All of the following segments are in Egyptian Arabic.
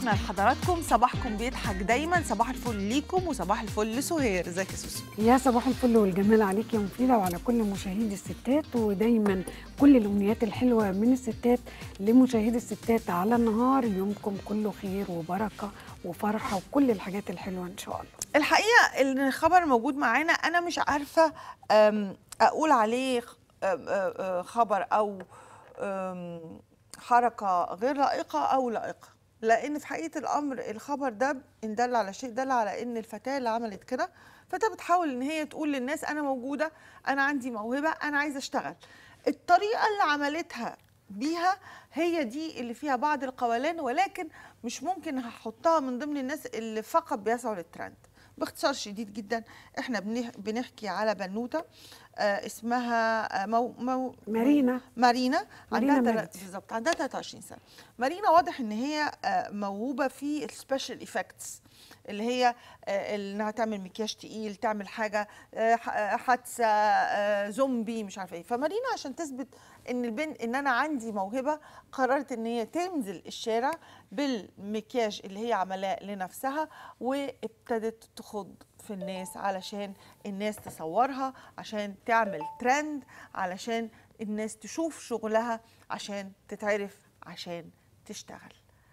صباحنا لحضراتكم صباحكم بيضحك دايما صباح الفل ليكم وصباح الفل لسهير ازيك يا سوسو يا صباح الفل والجمال عليك يا مفيدة وعلى كل مشاهدي الستات ودايما كل الأمنيات الحلوة من الستات لمشاهدي الستات على النهار يومكم كله خير وبركة وفرحة وكل الحاجات الحلوة إن شاء الله الحقيقه ان الخبر موجود معانا انا مش عارفه أم، اقول عليه خ- أم، أه، أه، خبر او أم، حركه غير لائقه او لائقه لان في حقيقه الامر الخبر ده ان دل على شيء دل على ان الفتاه اللي عملت كده فتاه بتحاول ان هي تقول للناس انا موجوده انا عندي موهبه انا عايزه اشتغل الطريقه اللي عملتها بيها هي دي اللي فيها بعض القولان ولكن مش ممكن هحطها من ضمن الناس اللي فقط بيسعوا للترند باختصار شديد جدا احنا بنح- بنحكي على بنوته آه اسمها آه مو مو مارينا مارينا مارينا عندها تل- مجدي. بالظبط عندها 23 سنه مارينا واضح ان هي آه، موهوبه في السبيشال ايفكتس اللي هي آه، انها تعمل مكياج تقيل تعمل حاجه آه، ح- آه، حادثه آه، زومبي مش عارفه ايه فمارينا عشان تثبت ان البنت ان انا عندي موهبه قررت ان هي تنزل الشارع بالمكياج اللي هي عملاه لنفسها وابتدت تخض في الناس علشان الناس تصورها عشان تعمل ترند علشان الناس تشوف شغلها عشان تتعرف عشان تشتغل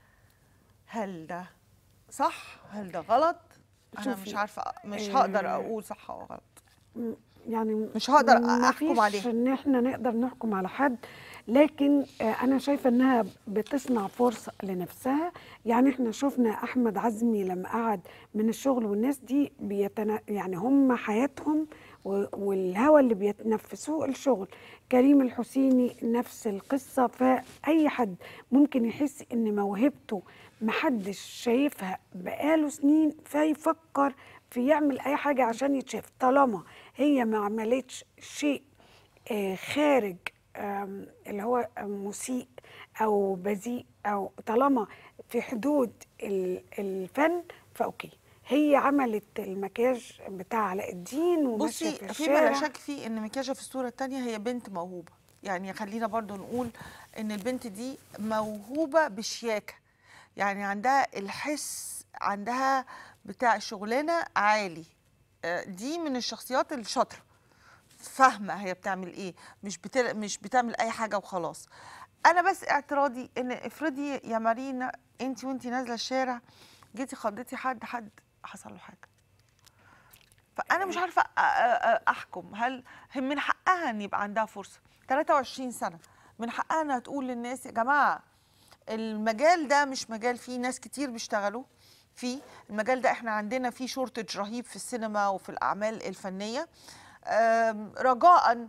هل ده صح هل ده غلط انا شوفي، مش عارفه مش آه، هقدر اقول صح او غلط يعني مش هقدر ما أحكم فيش عليها. ان احنا نقدر نحكم على حد لكن آه، انا شايفه انها بتصنع فرصه لنفسها يعني احنا شفنا احمد عزمي لما قعد من الشغل والناس دي بيتنا يعني هم حياتهم و- والهوى اللي بيتنفسوه الشغل كريم الحسيني نفس القصه فاي حد ممكن يحس ان موهبته محدش شايفها بقاله سنين فيفكر في يعمل اي حاجه عشان يتشاف طالما هي ما عملتش شيء آه، خارج آم، اللي هو مسيء او بذيء او طالما في حدود ال- الفن فاوكي هي عملت المكياج بتاع علاء الدين وماشيه بصي في في ما لا الشارع شك فيه ان مكياجة في الصوره الثانيه هي بنت موهوبه يعني خلينا برضو نقول ان البنت دي موهوبه بشياكه يعني عندها الحس عندها بتاع الشغلانه عالي آه، دي من الشخصيات الشاطره فاهمه هي بتعمل ايه مش بتل... مش بتعمل اي حاجه وخلاص انا بس اعتراضي ان افرضي يا مارينا انت وانت نازله الشارع جيتي خضتي حد حد حصل له حاجه فانا مش عارفه أ- أ- أ- احكم هل هي من حقها ان يبقى عندها فرصه 23 سنه من حقها انها تقول للناس يا جماعه المجال ده مش مجال فيه ناس كتير بيشتغلوا فيه المجال ده احنا عندنا فيه شورتج رهيب في السينما وفي الاعمال الفنيه آم، رجاء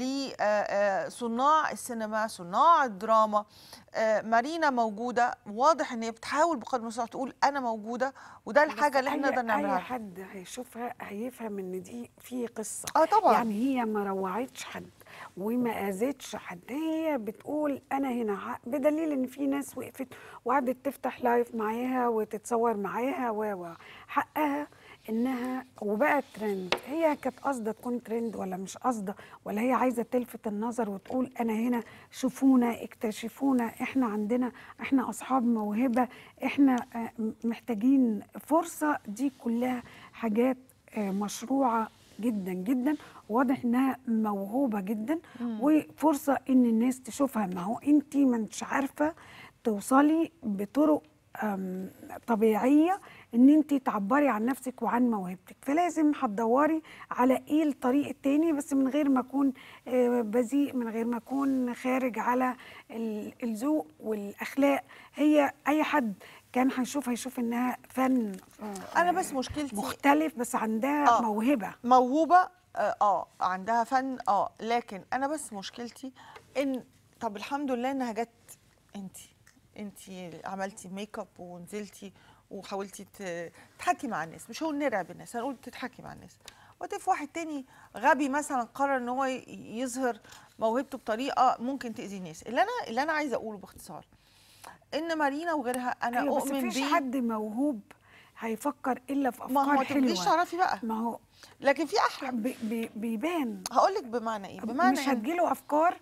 لصناع السينما صناع الدراما آه، مارينا موجوده واضح ان هي بتحاول بقدر المستطاع تقول انا موجوده وده الحاجه اللي احنا أي- نقدر نعملها اي حد هيشوفها هيفهم ان دي في قصه اه طبعا يعني هي ما روعتش حد وما اذتش حد هي بتقول انا هنا ع- بدليل ان في ناس وقفت وقعدت تفتح لايف معاها وتتصور معاها و و حقها انها وبقت ترند هي كانت قاصده تكون ترند ولا مش قاصده ولا هي عايزه تلفت النظر وتقول انا هنا شوفونا اكتشفونا احنا عندنا احنا اصحاب موهبه احنا آه، م- محتاجين فرصه دي كلها حاجات آه، مشروعه جدا جدا واضح انها موهوبه جدا وفرصه ان الناس تشوفها ما هو انت ما انتش عارفه توصلي بطرق أم، طبيعيه ان انت تعبري عن نفسك وعن موهبتك فلازم هتدوري على ايه الطريق التاني بس من غير ما اكون آه، بذيء من غير ما اكون خارج على ال- الذوق والاخلاق هي اي حد كان هيشوف هيشوف انها فن آه، انا بس مشكلتي مختلف بس عندها آه. موهبه موهوبه اه آه، عندها فن اه لكن انا بس مشكلتي ان طب الحمد لله انها جت انت انت عملتي ميك اب ونزلتي وحاولتي ت- تحكي مع الناس مش هقول نرعب الناس هنقول تتحكي مع الناس وتف واحد تاني غبي مثلا قرر ان هو ي- يظهر موهبته بطريقه ممكن تاذي الناس اللي انا اللي انا عايزه اقوله باختصار ان مارينا وغيرها انا أيوة بس اؤمن مفيش بيه حد موهوب هيفكر الا في ما هو افكار ما تبقيش حلوه تعرفي بقى ما هو لكن في احلى بي بي بيبان هقول لك بمعنى ايه بمعنى مش إن- هتجيله افكار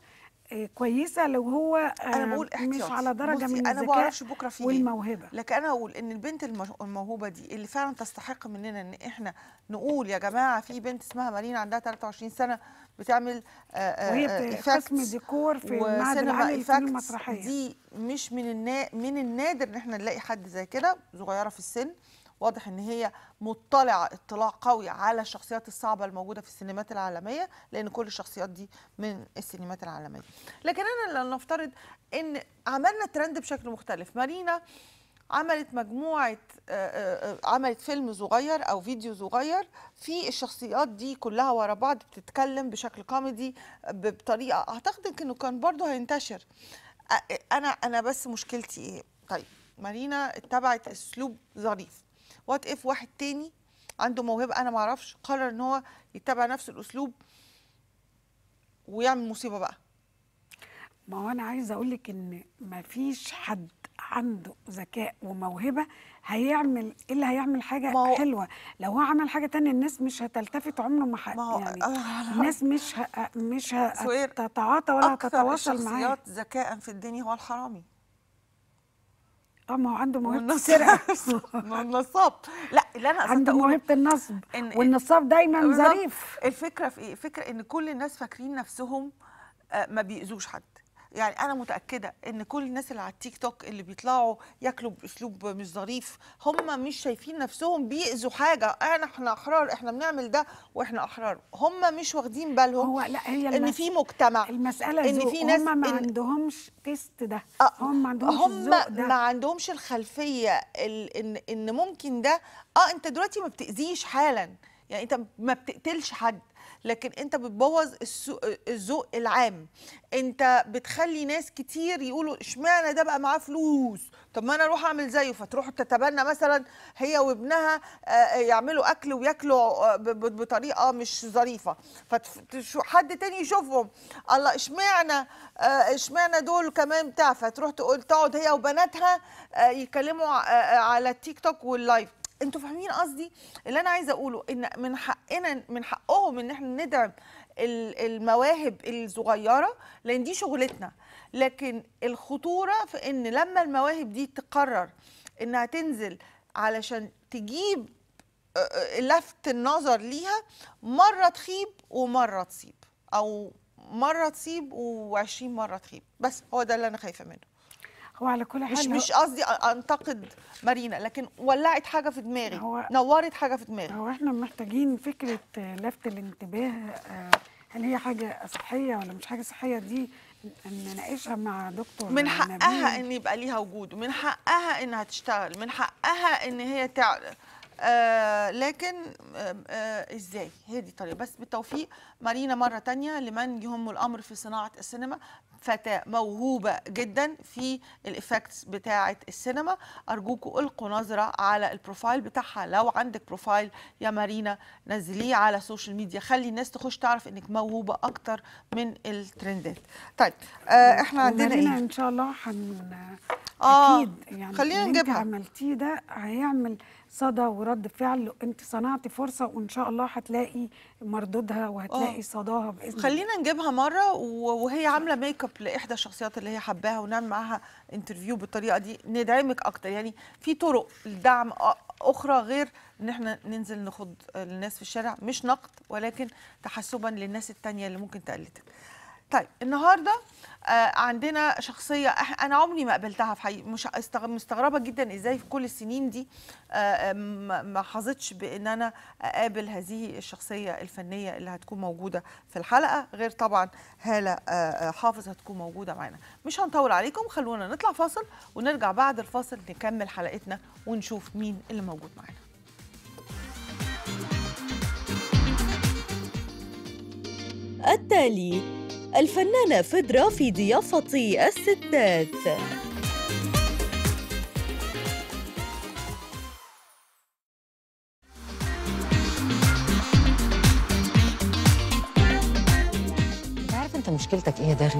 آه، كويسه لو هو انا آه، بقول مش احتياطي على درجه بصي، من انا ما الذكاء بعرفش بكره في ايه والموهبه لكن انا اقول ان البنت المج- الموهوبه دي اللي فعلا تستحق مننا ان احنا نقول يا جماعه في بنت اسمها مارينا عندها 23 سنه بتعمل آه، آه، وهي آه، في قسم effects ديكور في المعهد وسينما العالي للفنون effects. المسرحيه دي مش من النا... من النادر ان احنا نلاقي حد زي كده صغيره في السن واضح ان هي مطلعه اطلاع قوي على الشخصيات الصعبه الموجوده في السينمات العالميه لان كل الشخصيات دي من السينمات العالميه لكن انا لو نفترض ان عملنا ترند بشكل مختلف مارينا عملت مجموعة آه، آه، آه، عملت فيلم صغير أو فيديو صغير في الشخصيات دي كلها ورا بعض بتتكلم بشكل كوميدي ب- بطريقة أعتقد إنه كان برضه هينتشر أ- أنا أنا بس مشكلتي إيه؟ طيب مارينا اتبعت أسلوب ظريف وات إف واحد تاني عنده موهبة أنا معرفش قرر إن هو يتبع نفس الأسلوب ويعمل مصيبة بقى ما هو انا عايزه اقول لك ان ما فيش حد عنده ذكاء وموهبه هيعمل الا هيعمل حاجه ما هو- حلوه لو هو عمل حاجه تانية الناس مش هتلتفت عمره ما ح... ما هو يعني آه، الناس مش ه... مش سهير، هتتعاطى ولا أكثر هتتواصل معاه الشخصيات ذكاء في الدنيا هو الحرامي اه ما هو عنده موهبه والنصاب السرقه والنصاب لا اللي انا قصدت عنده اقوله موهبه النصب إن- والنصاب دايما بالظبط. ظريف الفكره في ايه الفكره ان كل الناس فاكرين نفسهم آه، ما بيأذوش حد يعني انا متاكده ان كل الناس اللي على التيك توك اللي بيطلعوا ياكلوا باسلوب مش ظريف هم مش شايفين نفسهم بيأذوا حاجه احنا احنا احرار احنا بنعمل ده واحنا احرار هم مش واخدين بالهم هو لا هي ان المس... في مجتمع المساله إن ذوق في ناس هم ما إن- عندهمش تيست ده آه، هم ما عندهمش هم الذوق ده ما عندهمش الخلفيه ال- ان ان ممكن ده اه انت دلوقتي ما بتاذيش حالا يعني انت ما بتقتلش حد لكن انت بتبوظ السو- الذوق العام انت بتخلي ناس كتير يقولوا اشمعنى ده بقى معاه فلوس طب ما انا اروح اعمل زيه فتروح تتبنى مثلا هي وابنها آه، يعملوا اكل وياكلوا آه، ب- ب- بطريقه مش ظريفه فحد تاني يشوفهم الله اشمعنى آه، اشمعنى دول كمان بتاع فتروح تقول تقعد هي وبناتها آه، يتكلموا ع- آه، على التيك توك واللايف انتوا فاهمين قصدي اللي انا عايزه اقوله ان من حقنا من حقهم ان احنا ندعم ال- المواهب الصغيره لان دي شغلتنا لكن الخطوره في ان لما المواهب دي تقرر انها تنزل علشان تجيب آه، آه، لفت النظر ليها مره تخيب ومره تصيب او مره تصيب و20 مره تخيب بس هو ده اللي انا خايفه منه هو على كل حال مش هو- مش قصدي أ- انتقد مارينا لكن ولعت حاجه في دماغي هو- نورت حاجه في دماغي هو احنا محتاجين فكرة آه، لفت الانتباه آه، هل هي حاجة صحية ولا مش حاجة صحية دي ن- نناقشها مع دكتور من حقها نبيل. ان يبقى ليها وجود ومن حقها انها تشتغل من حقها ان هي تعلى آه لكن آه آه ازاي هي دي الطريقه بس بالتوفيق مارينا مره تانية لمن يهم الامر في صناعه السينما فتاه موهوبه جدا في الافكتس بتاعه السينما ارجوكم القوا نظره على البروفايل بتاعها لو عندك بروفايل يا مارينا نزليه على السوشيال ميديا خلي الناس تخش تعرف انك موهوبه اكتر من الترندات طيب آه احنا عندنا ومارينا ايه ان شاء الله هن آه، اكيد يعني خلينا اللي انت نجيبها. عملتيه ده هيعمل صدى ورد فعل انت صنعتي فرصة وان شاء الله هتلاقي مردودها وهتلاقي آه. صداها باذن الله خلينا نجيبها مره و- وهي عامله ميك اب لاحدى الشخصيات اللي هي حباها ونعمل معاها انترفيو بالطريقه دي ندعمك اكتر يعني في طرق لدعم أ- اخرى غير ان احنا ننزل نخض الناس في الشارع مش نقد ولكن تحسبا للناس التانية اللي ممكن تقلدك طيب النهارده آه عندنا شخصيه أح- انا عمري ما قابلتها في حقيقة مش استغ- مستغربه جدا ازاي في كل السنين دي آه آه، ما ما حظتش بان انا اقابل هذه الشخصيه الفنيه اللي هتكون موجوده في الحلقه غير طبعا هاله آه، آه، حافظ هتكون موجوده معانا مش هنطول عليكم خلونا نطلع فاصل ونرجع بعد الفاصل نكمل حلقتنا ونشوف مين اللي موجود معانا التالي الفنانة فدرة في ضيافة الستات انت عارف انت مشكلتك ايه يا داغر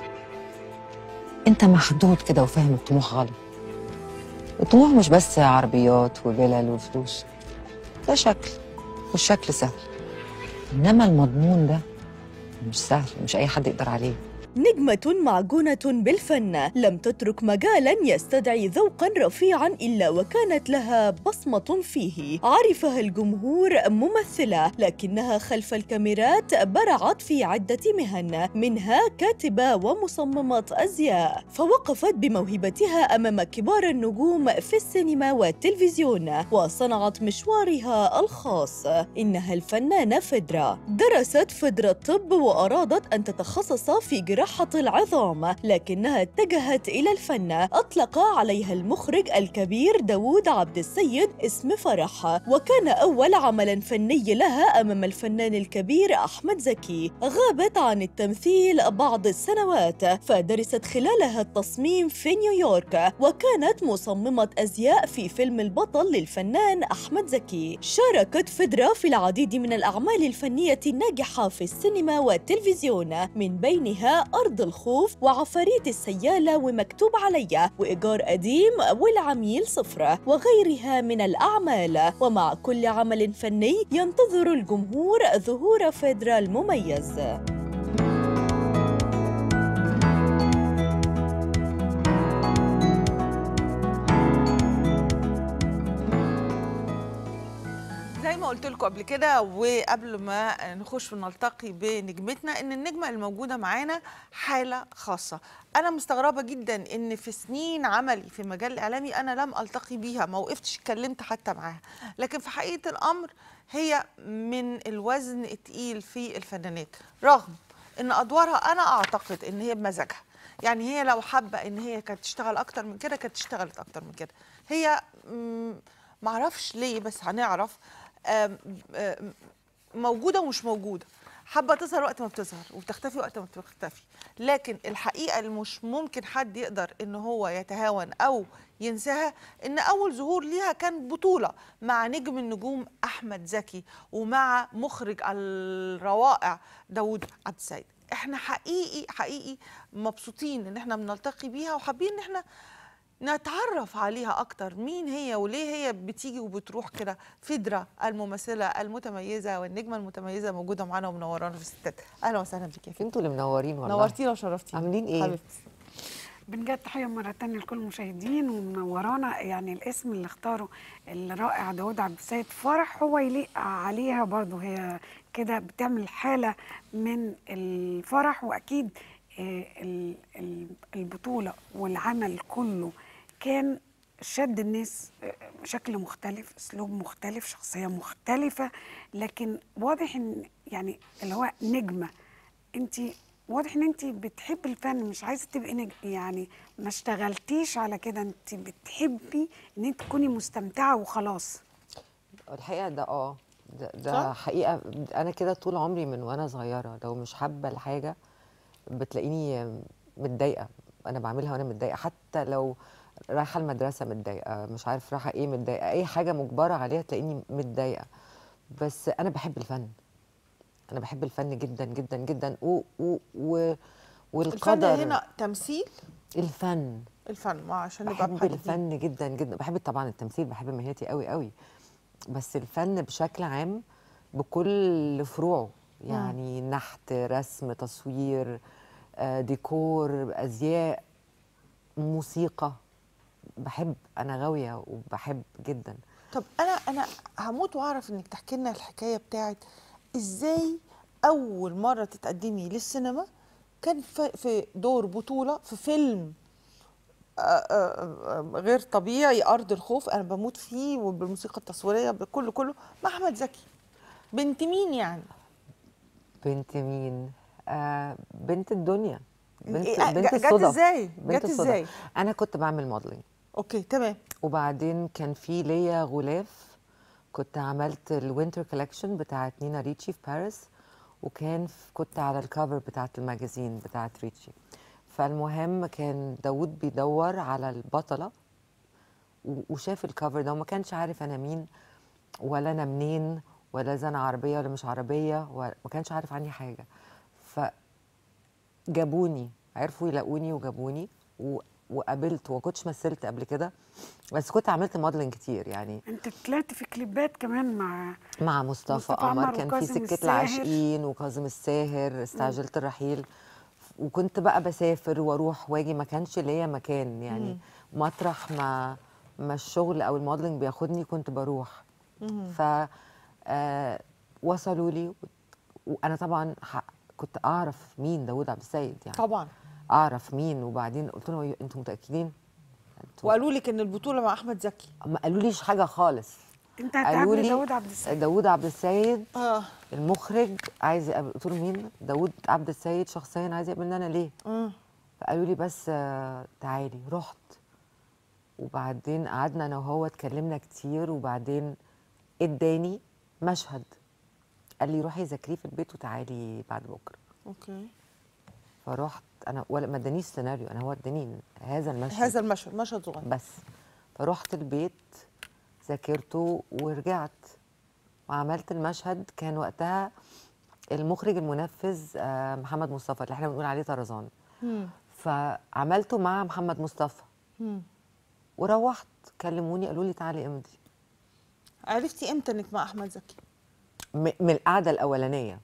انت محدود كده وفاهم الطموح غلط الطموح مش بس عربيات وفلل وفلوس ده شكل والشكل سهل انما المضمون ده مش سهل مش اي حد يقدر عليه نجمة معجونة بالفن لم تترك مجالا يستدعي ذوقا رفيعا إلا وكانت لها بصمة فيه عرفها الجمهور ممثلة لكنها خلف الكاميرات برعت في عدة مهن منها كاتبة ومصممة أزياء فوقفت بموهبتها أمام كبار النجوم في السينما والتلفزيون وصنعت مشوارها الخاص إنها الفنانة فدرة درست فدرة الطب وأرادت أن تتخصص في جراحة العظام لكنها اتجهت إلى الفن أطلق عليها المخرج الكبير داوود عبد السيد اسم فرح وكان أول عمل فني لها أمام الفنان الكبير أحمد زكي غابت عن التمثيل بعض السنوات فدرست خلالها التصميم في نيويورك وكانت مصممة أزياء في فيلم البطل للفنان أحمد زكي شاركت فدرة في العديد من الأعمال الفنية الناجحة في السينما والتلفزيون من بينها أرض الخوف وعفاريت السيالة ومكتوب عليا وإيجار قديم والعميل صفرة وغيرها من الأعمال ومع كل عمل فني ينتظر الجمهور ظهور فيدرا المميز زي ما قلت لكم قبل كده وقبل ما نخش ونلتقي بنجمتنا ان النجمه الموجوده معانا حاله خاصه انا مستغربه جدا ان في سنين عملي في المجال الاعلامي انا لم التقي بيها ما وقفتش اتكلمت حتى معاها لكن في حقيقه الامر هي من الوزن التقيل في الفنانات رغم ان ادوارها انا اعتقد ان هي بمزاجها يعني هي لو حابه ان هي كانت تشتغل اكتر من كده كانت اشتغلت اكتر من كده هي مم، معرفش ليه بس هنعرف آم، آم، موجوده ومش موجوده حابه تظهر وقت ما بتظهر وبتختفي وقت ما بتختفي لكن الحقيقه اللي مش ممكن حد يقدر ان هو يتهاون او ينساها ان اول ظهور ليها كان بطوله مع نجم النجوم احمد زكي ومع مخرج الروائع داوود عبد السيد احنا حقيقي حقيقي مبسوطين ان احنا بنلتقي بيها وحابين ان احنا نتعرف عليها اكتر مين هي وليه هي بتيجي وبتروح كده فدرة الممثلة المتميزة والنجمة المتميزة موجودة معانا ومنورانا في الستات اهلا وسهلا بك يا فندم انتوا اللي منورين والله نورتينا وشرفتينا عاملين ايه؟ حبيبتي بنجد تحية مرة تانية لكل المشاهدين ومنورانا يعني الاسم اللي اختاره الرائع داود عبد السيد فرح هو يليق عليها برضو هي كده بتعمل حالة من الفرح وأكيد آه، ال- ال- البطولة والعمل كله كان شد الناس آه، بشكل مختلف اسلوب مختلف شخصيه مختلفه لكن واضح ان يعني اللي هو نجمه انت واضح ان انت بتحبي الفن مش عايزه تبقي نج... يعني ما اشتغلتيش على كده انت بتحبي ان انت تكوني مستمتعه وخلاص الحقيقه ده اه ده, ده صح؟ حقيقه انا كده طول عمري من وانا صغيره لو مش حابه الحاجه بتلاقيني متضايقه انا بعملها وانا متضايقه حتى لو رايحه المدرسه متضايقه مش عارف رايحه ايه متضايقه اي حاجه مجبره عليها تلاقيني متضايقه بس انا بحب الفن انا بحب الفن جدا جدا جدا و و و الفن والقدر هنا تمثيل الفن الفن ما عشان نبقى بحب محددين. الفن جدا جدا بحب طبعا التمثيل بحب مهنتي قوي قوي بس الفن بشكل عام بكل فروعه يعني نحت رسم تصوير آه، ديكور ازياء موسيقى بحب انا غاويه وبحب جدا طب انا انا هموت واعرف انك تحكي لنا الحكايه بتاعت ازاي اول مره تتقدمي للسينما كان في- في دور بطوله في فيلم آه، آه، آه، غير طبيعي ارض الخوف انا بموت فيه وبالموسيقى التصويريه بكله كله مع احمد زكي بنت مين يعني بنت مين آه بنت الدنيا بنت إيه، بنت جت الصدف إزاي؟ بنت جت الصدف. إزاي؟ انا كنت بعمل موديلنج اوكي تمام وبعدين كان في ليا غلاف كنت عملت الوينتر كولكشن بتاعت نينا ريتشي في باريس وكان في- كنت على الكفر بتاعت الماجازين بتاعت ريتشي فالمهم كان داوود بيدور على البطلة و- وشاف الكفر ده وما كانش عارف انا مين ولا انا منين ولا اذا انا عربيه ولا مش عربيه وما كانش عارف عني حاجه فجابوني عرفوا يلاقوني وجابوني و... وقابلت وما كنتش مثلت قبل كده بس كنت عملت موديلنج كتير يعني انت طلعت في كليبات كمان مع مع مصطفى مصطفى قمر قمر كان في وكاظم سكة الساهر. العاشقين وكاظم الساهر استعجلت الرحيل وكنت بقى بسافر واروح واجي ما كانش ليا مكان يعني مطرح ما ما الشغل او الموديلنج بياخدني كنت بروح ف آه وصلوا لي و- وانا طبعا ح- كنت اعرف مين داوود عبد السيد يعني طبعا اعرف مين وبعدين قلت لهم انتوا متاكدين انتوا وقالوا لك ان البطوله مع احمد زكي ما قالوليش حاجه خالص انت قالوا هتقابل لي داوود عبد السيد داوود عبد السيد اه المخرج عايز يقابل قلت له مين داوود عبد السيد شخصيا عايز يقابلني انا ليه امم فقالوا لي بس آه، تعالي رحت وبعدين قعدنا انا وهو اتكلمنا كتير وبعدين اداني مشهد قال لي روحي ذاكريه في البيت وتعالي بعد بكره اوكي فرحت انا ولا ما ادانيش سيناريو انا هو اداني هذا المشهد هذا المشهد مشهد صغير بس فرحت البيت ذاكرته ورجعت وعملت المشهد كان وقتها المخرج المنفذ آه، محمد مصطفى اللي احنا بنقول عليه طرزان مم. فعملته مع محمد مصطفى مم. وروحت كلموني قالوا لي تعالي امضي عرفتي امتى انك مع احمد زكي م- من القعده الاولانيه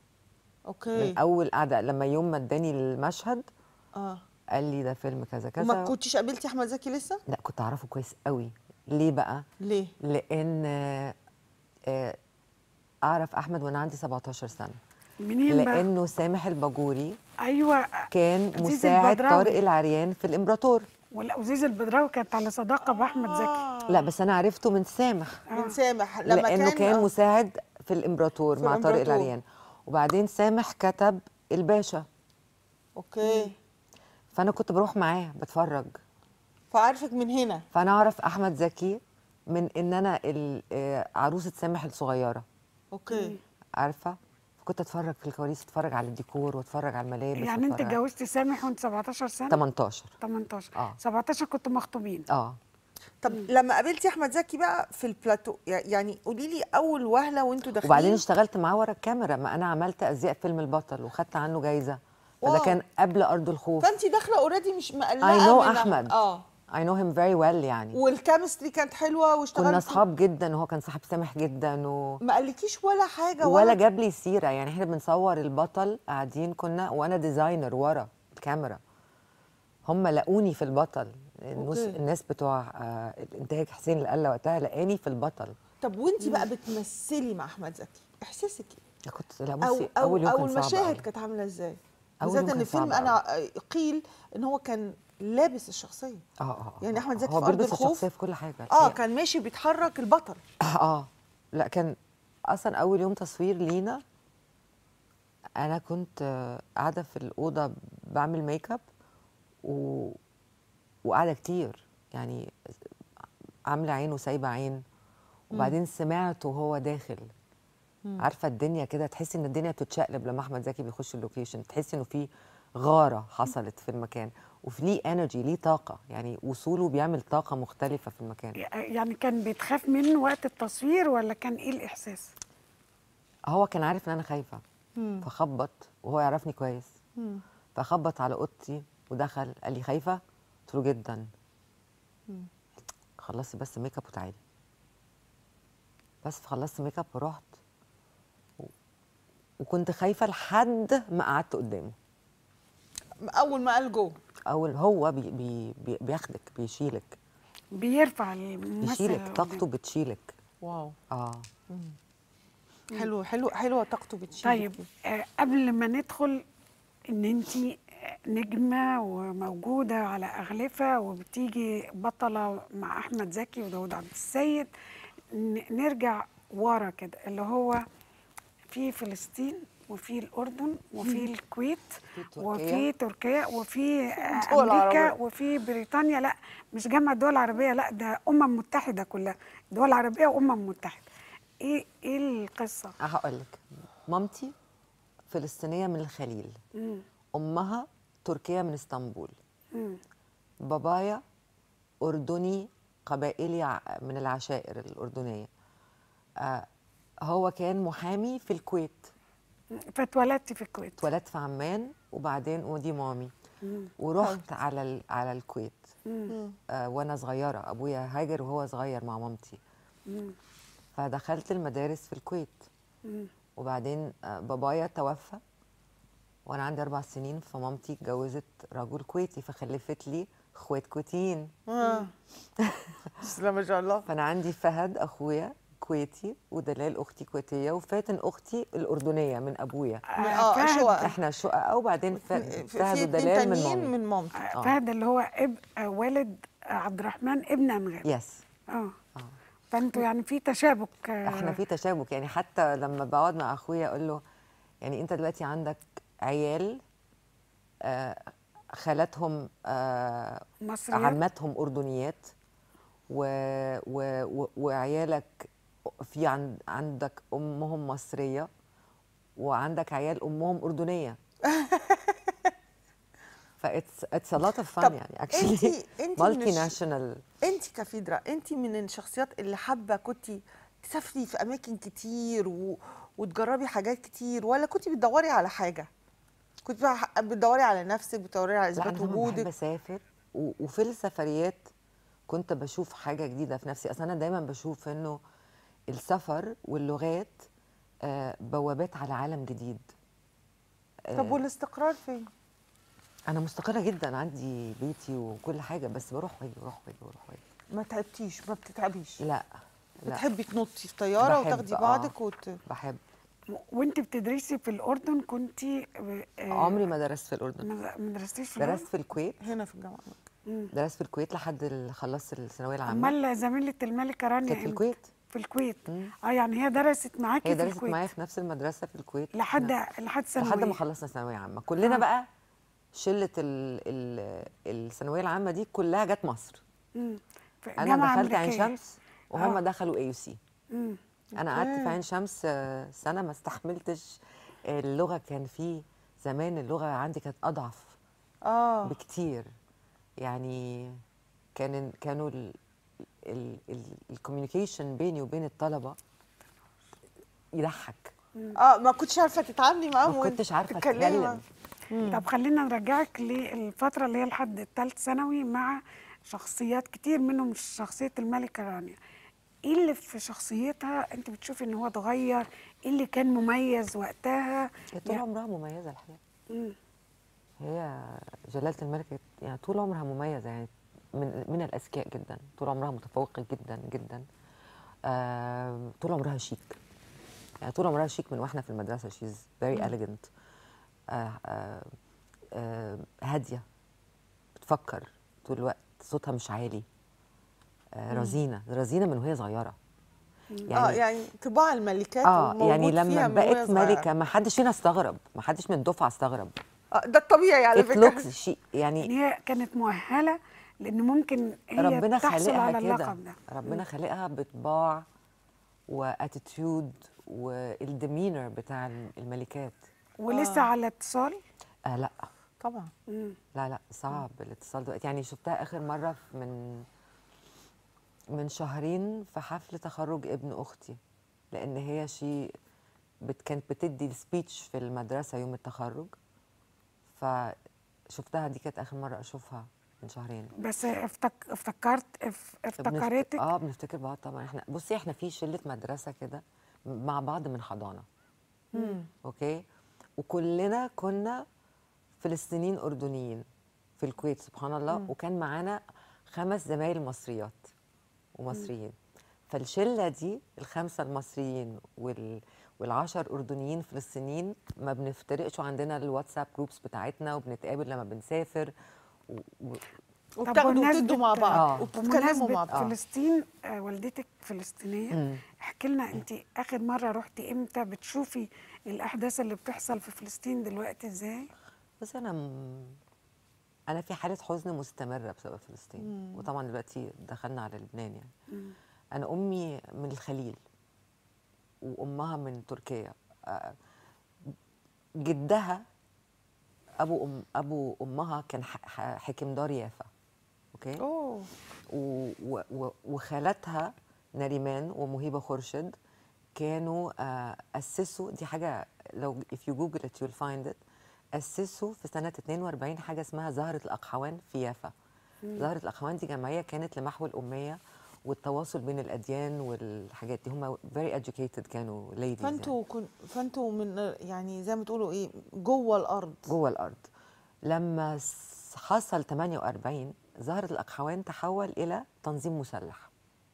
اوكي من اول قعده لما يوم ما اداني المشهد اه قال لي ده فيلم كذا كذا وما كنتيش قابلتي احمد زكي لسه لا كنت اعرفه كويس قوي ليه بقى ليه لان آه، آه، اعرف احمد وانا عندي 17 سنه منين بقى لانه سامح الباجوري ايوه كان عزيز مساعد البدراوي. طارق العريان في الامبراطور ولا أزيز البدراوي كانت على صداقه باحمد زكي لا بس انا عرفته من سامح من سامح لما لانه كان آه. مساعد في الامبراطور في مع طارق الإمبراطور. العريان وبعدين سامح كتب الباشا اوكي فانا كنت بروح معاه بتفرج فعارفك من هنا فانا اعرف احمد زكي من ان انا ال- آه، عروسه سامح الصغيره اوكي عارفه كنت اتفرج في الكواليس اتفرج على الديكور واتفرج على الملابس يعني انت وأتفرج- اتجوزتي سامح وانت 17 سنه 18 18 آه. 17 كنتوا مخطوبين اه طب لما قابلتي احمد زكي بقى في البلاتو يعني قولي لي اول وهله وانتوا داخلين وبعدين اشتغلت معاه ورا الكاميرا ما انا عملت ازياء فيلم البطل وخدت عنه جايزه فده واو. كان قبل ارض الخوف فانت داخله اوريدي مش مقلقه I know من- أحمد. اه I know him very well يعني والكيمستري كانت حلوه واشتغلتوا كنا اصحاب جدا وهو كان صاحب سامح جدا و... ما قالكيش ولا حاجه ولا جاب لي سيره يعني احنا بنصور البطل قاعدين كنا وانا ديزاينر ورا الكاميرا هم لقوني في البطل الناس, أوكي. الناس بتوع آه الانتاج حسين القله وقتها لقاني في البطل طب وانت بقى بتمثلي مع احمد زكي احساسك ايه كنت لا او بصي او اول يوم او كان صعب المشاهد أوي. كانت عامله ازاي أول بالذات يوم ان كان الفيلم صعب انا قيل ان هو كان لابس الشخصيه اه اه يعني أحمد زكي هو في أرض بيلبس الخوف؟ الشخصيه في كل حاجه اه الحقيقة. كان ماشي بيتحرك البطل اه لا كان اصلا اول يوم تصوير لينا انا كنت آه، قاعده في الاوضه بعمل ميك اب و... وقاعده كتير يعني عامله عين وسايبه عين وبعدين سمعته وهو داخل عارفه الدنيا كده تحسي ان الدنيا بتتشقلب لما احمد زكي بيخش اللوكيشن تحسي انه في غاره حصلت في المكان وفي ليه انرجي ليه طاقه يعني وصوله بيعمل طاقه مختلفه في المكان يعني كان بيتخاف منه وقت التصوير ولا كان ايه الاحساس هو كان عارف ان انا خايفه فخبط وهو يعرفني كويس فخبط على اوضتي ودخل قال لي خايفه قلت له جدا خلصت بس ميك اب وتعالي بس خلصت ميك اب ورحت و- وكنت خايفه لحد ما قعدت قدامه اول ما قال جو اول هو بي بي بي بياخدك بيشيلك بيرفع الممثل بيشيلك اللي طاقته قدامه. بتشيلك واو اه حلو حلو حلوه طاقته بتشيل طيب آه قبل ما ندخل ان انت نجمه وموجوده على اغلفه وبتيجي بطله مع احمد زكي وداود عبد السيد ن- نرجع ورا كده اللي هو في فلسطين وفي الاردن وفي الكويت تركيا. وفي تركيا وفي آه، دول امريكا عربية. وفي بريطانيا لا مش جامعه دول عربيه لا ده امم متحده كلها دول عربيه وامم متحده ايه ايه القصه هقول لك مامتي فلسطينيه من الخليل مم. امها تركيه من اسطنبول مم. بابايا اردني قبائلي ع- من العشائر الاردنيه آه هو كان محامي في الكويت فاتولدتي في الكويت اتولدت في عمان وبعدين ودي مامي مم. ورحت على ال- على الكويت مم. آه وانا صغيره ابويا هاجر وهو صغير مع مامتي مم. فدخلت المدارس في الكويت مم. وبعدين آه، بابايا توفى وانا عندي اربع سنين فمامتي اتجوزت رجل كويتي فخلفت لي اخوات كويتيين آه. بسم الله ما شاء الله فانا عندي فهد اخويا كويتي ودلال اختي كويتيه وفاتن اختي الاردنيه من ابويا اه فهد- شقق احنا شقق وبعدين ف- في فهد في اتنين ودلال من تانيين مامي من مامتي آه، فهد اللي هو اب آه، والد عبد الرحمن ابن انغام يس اه فانتوا يعني في تشابك آه، احنا في تشابك يعني حتى لما بقعد مع اخويا اقول له يعني انت دلوقتي عندك عيال آه، خالاتهم آه، مصريات عماتهم اردنيات و... و... و... وعيالك في عند... عندك امهم مصريه وعندك عيال امهم اردنيه فاتس اتس ا لوت اوف فن طب يعني انت اكشلي انت مالتي من ناشونال انت كفيدرا انت من الشخصيات اللي حابه كنت تسافري في اماكن كتير و... وتجربي حاجات كتير ولا كنت بتدوري على حاجه كنت بقى بتدوري على نفسك بتدوري على لا اثبات انا طبعاً بحب وجودك اسافر و... وفي السفريات كنت بشوف حاجه جديده في نفسي اصل انا دايما بشوف انه السفر واللغات آه، بوابات على عالم جديد طب والاستقرار فين انا مستقره جدا عندي بيتي وكل حاجه بس بروح واجي بروح واجي بروح واجي ما تعبتيش ما بتتعبيش لا لا بتحبي تنطي في طياره بحب، وتاخدي آه. بعضك وت... بحب وانت بتدرسي في الاردن كنت عمري ما درست في الاردن ما ما درستيش في درست الاردن في الكويت هنا في الجامعه درست في الكويت لحد ال- خلصت الثانويه العامه امال زميله الملكه رانيا كانت في إمتى؟ الكويت في الكويت مم. اه يعني هي درست معاكي هي في درست الكويت معايا في نفس المدرسه في الكويت لحد إحنا- لحد ثانويه لحد ما خلصنا ثانويه عامه كلنا آه. بقى شله ال- ال- الثانويه العامه دي كلها جت مصر مم. في انا جامعة دخلت عين أمريكية. شمس وهم آه. دخلوا اي يو سي مم. انا قعدت أوكي. في عين شمس آه، سنه ما استحملتش اللغه كان في زمان اللغه عندي كانت اضعف اه بكتير يعني كان كانوا الكوميونيكيشن بيني وبين الطلبه يضحك اه ما كنتش عارفه تتعاملي معاهم ما وانت كنتش عارفه تتكلمي اتكلم معاهم. طب خلينا نرجعك للفترة اللي هي لحد الثالث ثانوي مع شخصيات كتير منهم شخصية الملكة رانيا ايه اللي في شخصيتها انت بتشوفي ان هو اتغير ايه اللي كان مميز وقتها هي طول يا- عمرها مميزه الحقيقه مم. هي جلالة الملك يعني طول عمرها مميزة يعني من من الأذكياء جدا طول عمرها متفوقة جدا جدا آم، طول عمرها شيك يعني طول عمرها شيك من واحنا في المدرسة شيز فيري elegant آه، آه، آه، هادية بتفكر طول الوقت صوتها مش عالي آه، رزينة رزينة من وهي صغيرة اه يعني طباع الملكات اه موجود يعني فيها لما من وهي بقت صغيرة. ملكة ما حدش فينا استغرب ما حدش من الدفعة استغرب آه ده الطبيعي على it فكره looks she يعني يعني هي كانت مؤهلة لان ممكن هي ربنا تحصل خالقها على كده اللقب ده ربنا خالقها بطباع واتيتيود والديمينر بتاع الملكات ولسه على اتصال آه لا طبعا مم. لا لا صعب الاتصال دلوقتي يعني شفتها اخر مره في- من من شهرين في حفل تخرج ابن اختي لان هي شي بت كانت بتدي السبيتش في المدرسه يوم التخرج فشفتها دي كانت اخر مره اشوفها من شهرين بس افتك... افتكرت اف... بنفت- افتكرتك اه بنفتكر بعض طبعا احنا بصي احنا في شله مدرسه كده مع بعض من حضانه اوكي وكلنا كنا فلسطينيين اردنيين في الكويت سبحان الله وكان معانا خمس زمايل مصريات ومصريين فالشله دي الخمسه المصريين وال والعشر اردنيين فلسطينيين ما بنفترقش وعندنا الواتساب جروبس بتاعتنا وبنتقابل لما بنسافر و... و... وبتاخدوا بمناسبة- وتدوا مع بعض آه. وبتتكلموا مع بمناسبة بعض فلسطين آه، والدتك فلسطينية مم. احكي لنا انت اخر مرة رحتي امتى بتشوفي الاحداث اللي بتحصل في فلسطين دلوقتي ازاي بس انا م... انا في حاله حزن مستمره بسبب فلسطين وطبعا دلوقتي دخلنا على لبنان يعني انا امي من الخليل وامها من تركيا آه، جدها ابو ام ابو امها كان ح- ح- حاكم دار يافا اوكي اوه و- و- و- وخالتها نريمان ومهيبة خورشيد كانوا آه، أسسوا دي حاجة لو if you google it you'll find it أسسوا في سنة 42 حاجة اسمها زهرة الأقحوان في يافا زهرة الأقحوان دي جمعية كانت لمحو الأمية والتواصل بين الاديان والحاجات دي هم very educated كانوا ladies يعني. فانتوا كن فانتوا من يعني زي ما تقولوا ايه جوه الارض جوه الارض لما س- حصل 48 ظهرت الاقحوان تحول الى تنظيم مسلح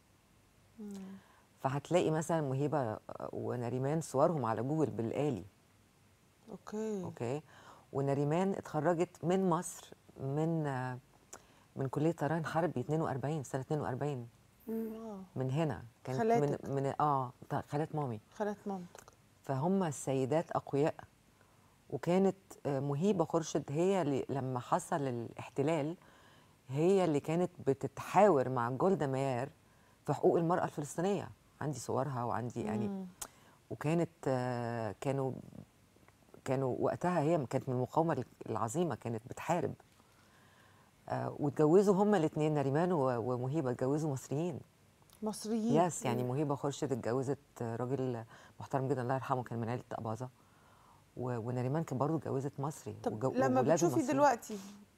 فهتلاقي مثلا مهيبه ونريمان صورهم على جوجل بالآلي اوكي اوكي ونريمان اتخرجت من مصر من آه، من كليه طيران حربي 42 سنه 42 آه. من هنا كانت خالاتك. من من اه بتاع خالات مامي خالات مامتك فهم السيدات اقوياء وكانت آه، مهيبه خرشد هي اللي لما حصل الاحتلال هي اللي كانت بتتحاور مع جولدا ميار في حقوق المراه الفلسطينيه عندي صورها وعندي يعني مم. وكانت آه، كانوا كانوا وقتها هي كانت من المقاومه العظيمه كانت بتحارب آه، واتجوزوا هما الاثنين نريمان و- ومهيبه اتجوزوا مصريين مصريين يس يعني مهيبه خرشد اتجوزت راجل محترم جدا الله يرحمه كان من عيله اباظه و- ونريمان كان برضه اتجوزت مصري طب وجو- لما وولاده بتشوفي مصريين. دلوقتي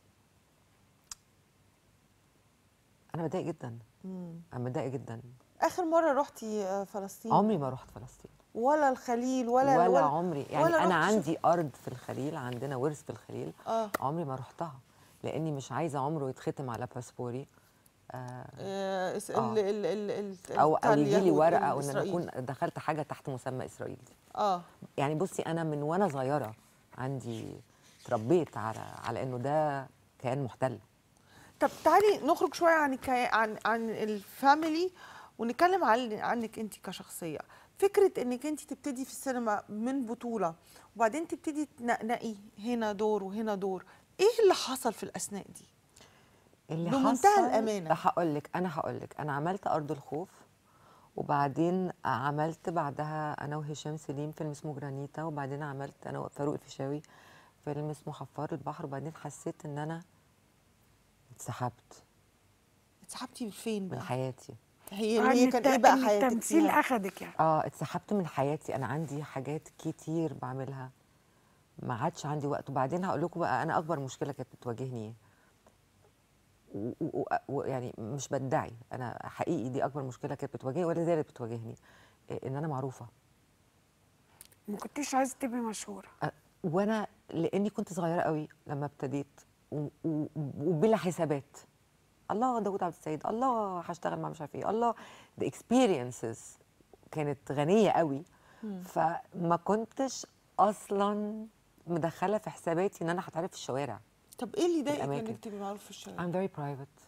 انا متضايقه جدا مم. انا متضايقه جدا اخر مره رحتي آه، فلسطين عمري ما رحت فلسطين ولا الخليل ولا ولا, ولا عمري يعني ولا انا رحت عندي ارض في الخليل عندنا ورث في الخليل اه عمري ما رحتها لاني مش عايزه عمره يتختم على باسبوري آه آه، اس- آه. ال ال ال ال او بتاع او يجي لي اليهود، ورقه او ان انا الإسرائيلي. اكون دخلت حاجه تحت مسمى اسرائيل اه يعني بصي انا من وانا صغيره عندي تربيت على على انه ده كيان محتل طب تعالي نخرج شويه عن الكي... عن عن الفاميلي ونتكلم عن عنك انت كشخصيه فكره انك انت تبتدي في السينما من بطوله وبعدين تبتدي تنقنقي هنا دور وهنا دور ايه اللي حصل في الاثناء دي اللي بمنتهى حصل الأمانة. هقول لك انا هقول لك انا عملت ارض الخوف وبعدين عملت بعدها انا وهشام سليم فيلم اسمه جرانيتا وبعدين عملت انا وفاروق الفيشاوي فيلم اسمه حفار البحر وبعدين حسيت ان انا اتسحبت اتسحبتي فين من بقى حياتي هي عن اللي هي كان الت- ايه بقى إن حياتك التمثيل فيها؟ اخدك يعني اه اتسحبت من حياتي انا عندي حاجات كتير بعملها ما عادش عندي وقت وبعدين هقول لكم بقى انا اكبر مشكله كانت بتواجهني ايه و- و- و- ويعني مش بدعي انا حقيقي دي اكبر مشكله كانت بتواجهني ولا زالت بتواجهني إيه، ان انا معروفه ما كنتيش عايزه تبقي مشهوره أ- وانا لاني كنت صغيره قوي لما ابتديت و- و- وبلا حسابات الله داوود عبد السيد الله هشتغل مع مش عارف ايه الله the experiences كانت غنيه قوي فما كنتش اصلا مدخله في حساباتي ان انا هتعرف في الشوارع طب ايه اللي ضايقك الأماكن. انك تبقي معروف في الشارع I'm very private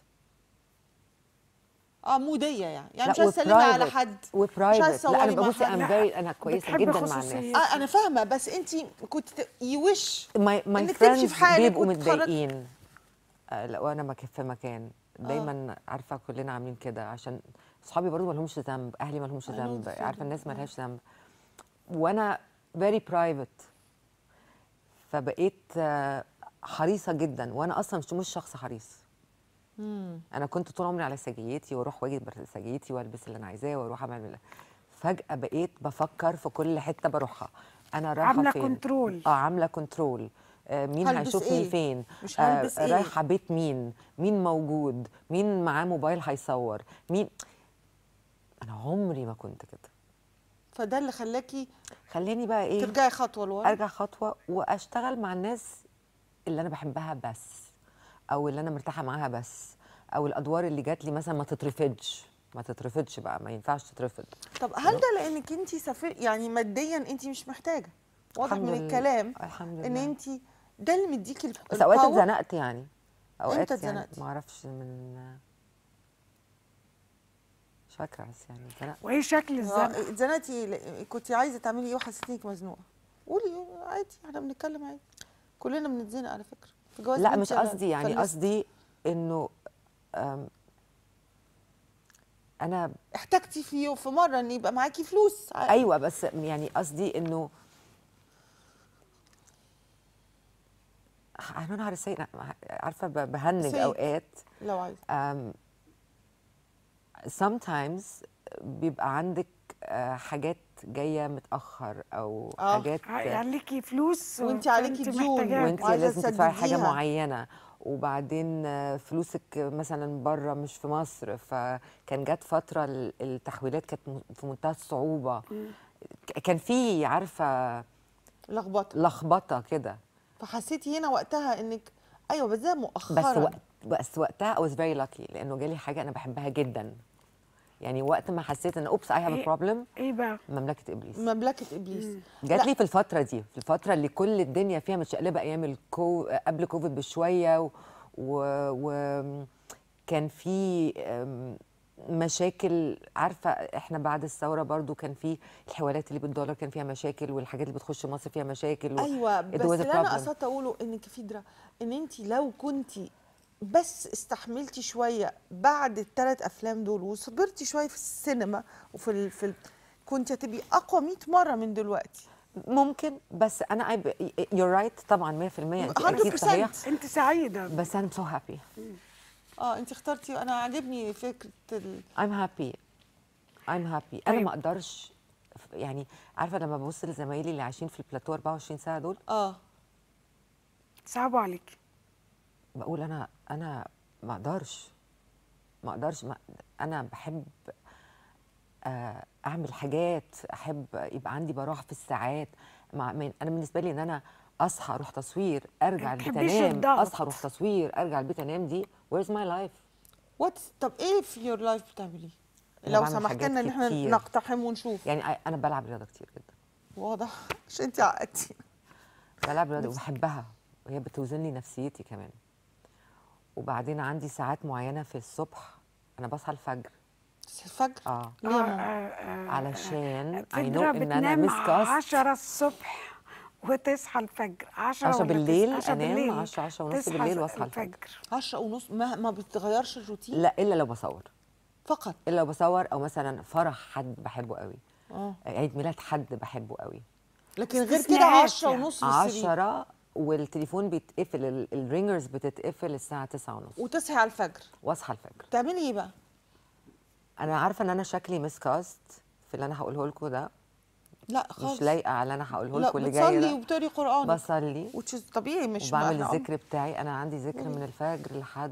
اه موديه يعني يعني لا، مش عايزه تسلمي على وprivate. حد مش وبرايفت عايزة لا انا تصوري مع ببصي حد. ام لا، فيري انا كويسه بتحب جدا مع الناس خصوصيات. اه انا فاهمه بس انت كنت يوش ماي ماي إنك تمشي في فريندز حالك بيبقوا وتتخرج. متضايقين آه، لو انا مك- في مكان دايما عارفه كلنا عاملين كده عشان اصحابي برضو ما لهمش ذنب اهلي ما لهمش I know ذنب the عارفه feeling. الناس ما آه. لهاش ذنب وانا فيري برايفت فبقيت آه، حريصه جدا وانا اصلا مش مش شخص حريص انا كنت طول عمري على سجيتي واروح واجي سجيتي والبس اللي انا عايزاه واروح اعمل فجاه بقيت بفكر في كل حته بروحها انا رايحه عاملة فين كنترول. اه عامله كنترول آه مين هلبس هيشوفني إيه؟ فين مش هلبس إيه؟ رايحه بيت مين مين موجود مين معاه موبايل هيصور مين انا عمري ما كنت كده فده اللي خلاكي خليني بقى ايه ترجعي خطوه لورا ارجع خطوه واشتغل مع الناس اللي انا بحبها بس او اللي انا مرتاحه معاها بس او الادوار اللي جات لي مثلا ما تترفضش ما تترفضش بقى ما ينفعش تترفض طب هل ده لانك انت سافر يعني ماديا انت مش محتاجه واضح الحمد من لله. الكلام الحمد ان لله. انت ده اللي مديكي ال- بس اوقات الpower. اتزنقت يعني اوقات إمتى يعني اتزنقتي؟ ما اعرفش من مش فاكره بس يعني اتزنقت وايه شكل الزنقه آه، اتزنقتي ل- كنت عايزه تعملي ايه وحسيتي انك مزنوقه قولي عادي احنا بنتكلم عادي كلنا بنتزنق على فكره في جواز لا بنتي مش أنا قصدي يعني فلست. قصدي انه أم، انا احتجتي في يوم في مره ان يبقى معاكي فلوس ع- ايوه بس يعني قصدي انه انا نهار السيد عارفه ب- بهنج سيد. اوقات لو عايزه um, sometimes بيبقى عندك آه، حاجات جايه متاخر او آه. حاجات عليكي فلوس وانت عليكي فأنت ديون. محتاجاها. وانت وعايزة لازم تدفعي حاجه تسدديها. معينه وبعدين آه، فلوسك مثلا بره مش في مصر فكان جت فتره ال- التحويلات كانت م- في منتهى الصعوبه ك- كان في عارفه لخبطه لخبطه كده فحسيتي هنا وقتها انك ايوه بس ده مؤخرا بس وقت بس وقتها I was very lucky لانه جالي حاجه انا بحبها جدا يعني وقت ما حسيت ان اوبس اي هاف إيه؟ بروبلم ايه بقى مملكه ابليس مملكه ابليس جات لا. لي في الفتره دي في الفتره اللي كل الدنيا فيها متشقلبه ايام الكو قبل كوفيد بشويه و, و... و... كان في أم، مشاكل عارفه احنا بعد الثوره برضو كان في الحوالات اللي بالدولار كان فيها مشاكل والحاجات اللي بتخش مصر فيها مشاكل و... ايوه it بس was a اللي انا problem. قصدت اقوله انك فيدرا ان انت لو كنت بس استحملتي شويه بعد الثلاث افلام دول وصبرتي شويه في السينما وفي ال... في ال... كنت هتبقي اقوى 100 مره من دلوقتي ممكن بس انا يور رايت right طبعا 100% انت اكيد 100%. صحيح انت سعيده بس انا سو هابي اه انت اخترتي انا عاجبني فكره ال... I'm happy I'm happy انا طيب. ما اقدرش يعني عارفه لما ببص لزمايلي اللي عايشين في البلاتو 24 ساعه دول اه صعبوا عليكي بقول انا انا ما اقدرش ما اقدرش ما انا بحب آه، اعمل حاجات احب يبقى عندي براح في الساعات مع من انا بالنسبه لي ان انا اصحى اروح تصوير ارجع ما البيت بتحبيش انام الضغط. اصحى اروح تصوير ارجع البيت انام دي where's my life وات طب ايه في يور لايف بتعمليه؟ أنا لو بعمل سمحت حاجات لنا ان احنا كتير. نقتحم ونشوف يعني I- انا بلعب رياضه كتير جدا واضح مش انت عقدتي بلعب رياضه وبحبها وهي بتوزن لي نفسيتي كمان وبعدين عندي ساعات معينه في الصبح انا بصحى الفجر الفجر اه ليه يا آه، ماما؟ آه، آه، علشان I know فكرة ان انا بتنام مسكاست 10 الصبح وتصحى الفجر 10 10 ولا بالليل 10 انام بالليل 10 10 ونص تصحى بالليل واصحى الفجر 10 ونص ما ما بتغيرش الروتين لا الا لو بصور فقط الا لو بصور او مثلا فرح حد بحبه قوي اه عيد ميلاد حد بحبه قوي لكن غير كده استثناءات 10 يعني. ونص في السرير 10 والتليفون بيتقفل ال- الرينجرز بتتقفل الساعه 9 ونص وتصحي على الفجر واصحى الفجر تعملي ايه بقى؟ انا عارفه ان انا شكلي مسكاست في اللي انا هقوله لكم ده لا خالص مش لايقه على اللي انا هقوله لا لكم اللي جاي بتصلي ده وبتقري قران بصلي which is طبيعي مش وبعمل ما إحنا الذكر بتاعي انا عندي ذكر من الفجر لحد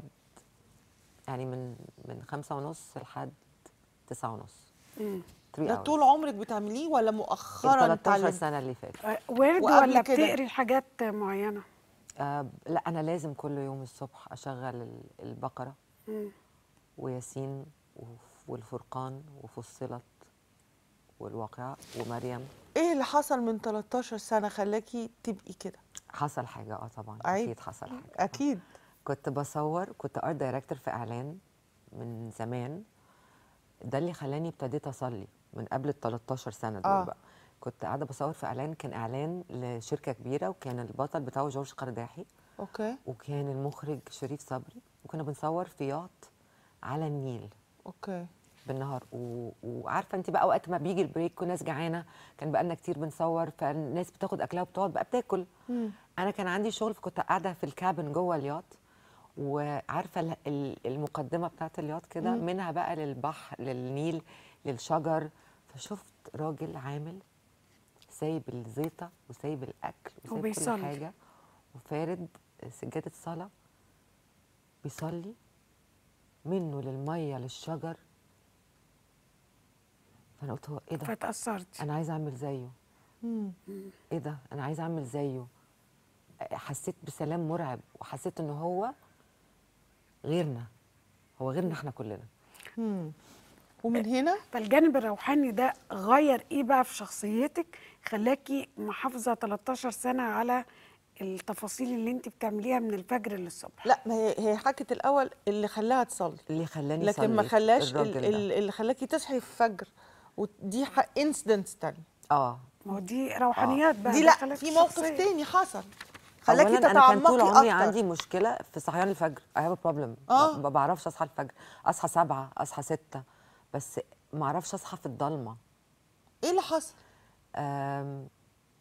يعني من من خمسة ونص لحد تسعة ونص مم. 3 ده طول عمرك بتعمليه ولا مؤخرا 13 اتعلمتي؟ سنة اللي فاتت آه، ورد وقبل ولا كده؟ بتقري حاجات معينه آه لا أنا لازم كل يوم الصبح أشغل ال- البقرة مم. وياسين وف- والفرقان وفصلت والواقعة ومريم ايه اللي حصل من 13 سنه خلاكي تبقي كده؟ حصل حاجة اه طبعا عيب. أكيد حصل حاجة اكيد كنت بصور كنت ارت دايركتور في اعلان من زمان ده اللي خلاني ابتديت اصلي من قبل ال 13 سنه دول آه. آه. بقى كنت قاعده بصور في اعلان كان اعلان لشركه كبيره وكان البطل بتاعه جورج قرداحي اوكي وكان المخرج شريف صبري وكنا بنصور في ياط على النيل اوكي بالنهار و... وعارفه انت بقى وقت ما بيجي البريك وناس جعانه كان بقى لنا كتير بنصور فالناس بتاخد اكلها وبتقعد بقى بتاكل مم. انا كان عندي شغل فكنت قاعده في الكابن جوه الياط وعارفه ال- ال- المقدمه بتاعت الياط كده مم. منها بقى للبحر للنيل للشجر فشفت راجل عامل سايب الزيطه وسايب الاكل وسايب كل وبيصلي. حاجه وفارد سجاده صلاه بيصلي منه للميه للشجر فانا قلت هو ايه ده فتاثرتي انا عايزه اعمل زيه مم. ايه ده انا عايزه اعمل زيه حسيت بسلام مرعب وحسيت ان هو غيرنا هو غيرنا احنا كلنا مم. ومن هنا فالجانب الروحاني ده غير ايه بقى في شخصيتك خلاكي محافظه 13 سنه على التفاصيل اللي انت بتعمليها من الفجر للصبح لا ما هي هي حكت الاول اللي خلاها تصلي اللي خلاني لكن ما صليت، خلاش ال- الراجل ده. ال- اللي خلاكي تصحي في الفجر ودي انسيدنتس تانية اه ما هو دي روحانيات بقى دي ده لا خلاك في موقف شخصية. تاني حصل خلاكي اولا انا كان طول تتعمقي عمري اكتر عندي مشكله في صحيان الفجر I have a problem آه. ما بعرفش اصحى الفجر اصحى سبعة اصحى ستة بس ما اعرفش اصحى في الضلمه ايه اللي حصل آم،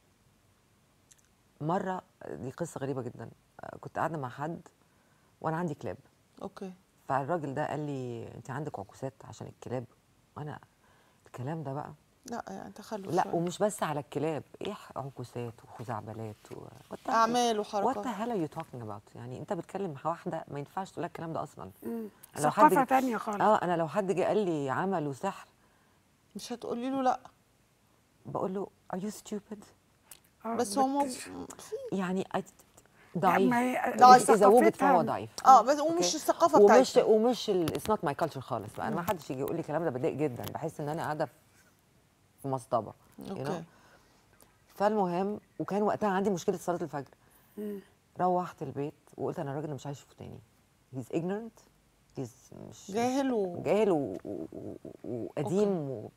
مره دي قصه غريبه جدا آه، كنت قاعده مع حد وانا عندي كلاب اوكي فالراجل ده قال لي انت عندك عكوسات عشان الكلاب وانا الكلام ده بقى لا يعني تخلف لا شوية. ومش بس على الكلاب ايه ح- عكوسات وخزعبلات و... What the- اعمال What the وحركات hell are you talking about يعني انت بتكلم مع واحده ما ينفعش تقول لك الكلام ده اصلا مم. أنا لو حد ثقافه جه- تانية خالص اه انا لو حد جه قال لي عمل وسحر مش هتقولي له لا بقول له are you stupid آه، بس هو مو- بت- يعني I- لا، ضعيف ما هي- ضعيف. اذا وجد ثقافتها- فهو ضعيف اه بس أوكي؟ ومش الثقافه ومش بتاعتنا ومش اتس نوت ماي كلتشر خالص بقى انا ما حدش يجي يقول لي الكلام ده بتضايق جدا بحس ان انا قاعده في مصطبه you know؟ اوكي فالمهم وكان وقتها عندي مشكله صلاه الفجر مم. روحت البيت وقلت انا الراجل ده مش عايز اشوفه تاني هيز ignorant هيز مش جاهل و... جاهل و- و- و- وقديم و...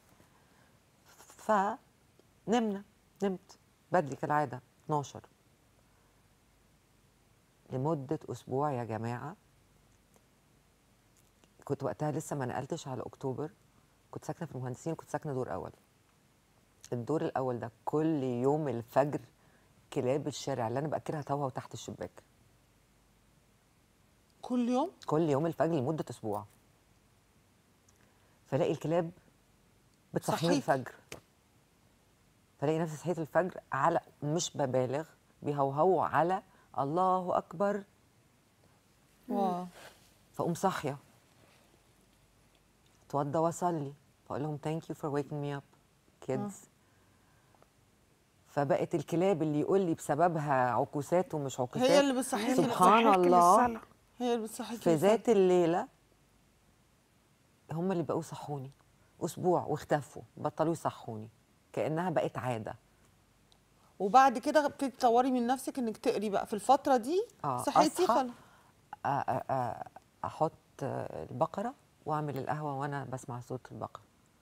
فنمنا نمت بدري كالعاده 12 لمده اسبوع يا جماعه كنت وقتها لسه ما نقلتش على اكتوبر كنت ساكنه في المهندسين كنت ساكنه دور اول الدور الاول ده كل يوم الفجر كلاب الشارع اللي انا باكلها توها تحت الشباك كل يوم كل يوم الفجر لمده اسبوع فلاقي الكلاب بتصحيني صحيك. الفجر فلاقي نفسي صحيت الفجر على مش ببالغ بيهوهوا على الله اكبر واو فاقوم صاحيه اتوضى واصلي فاقول لهم ثانك يو فور ويكينج مي اب كيدز فبقت الكلاب اللي يقول لي بسببها عكوسات ومش عكوسات هي اللي بتصحيكي سبحان بتصحيكي الله. للصلاة. هي اللي بتصحيكي في الفجر. ذات الليله هم اللي بقوا يصحوني اسبوع واختفوا بطلوا يصحوني كانها بقت عاده وبعد كده بتبتدي تطوري من نفسك انك تقري بقى في الفتره دي آه، صحيتي أصحى. خلاص أ- أ- أ- احط البقره واعمل القهوه وانا بسمع صوت البقره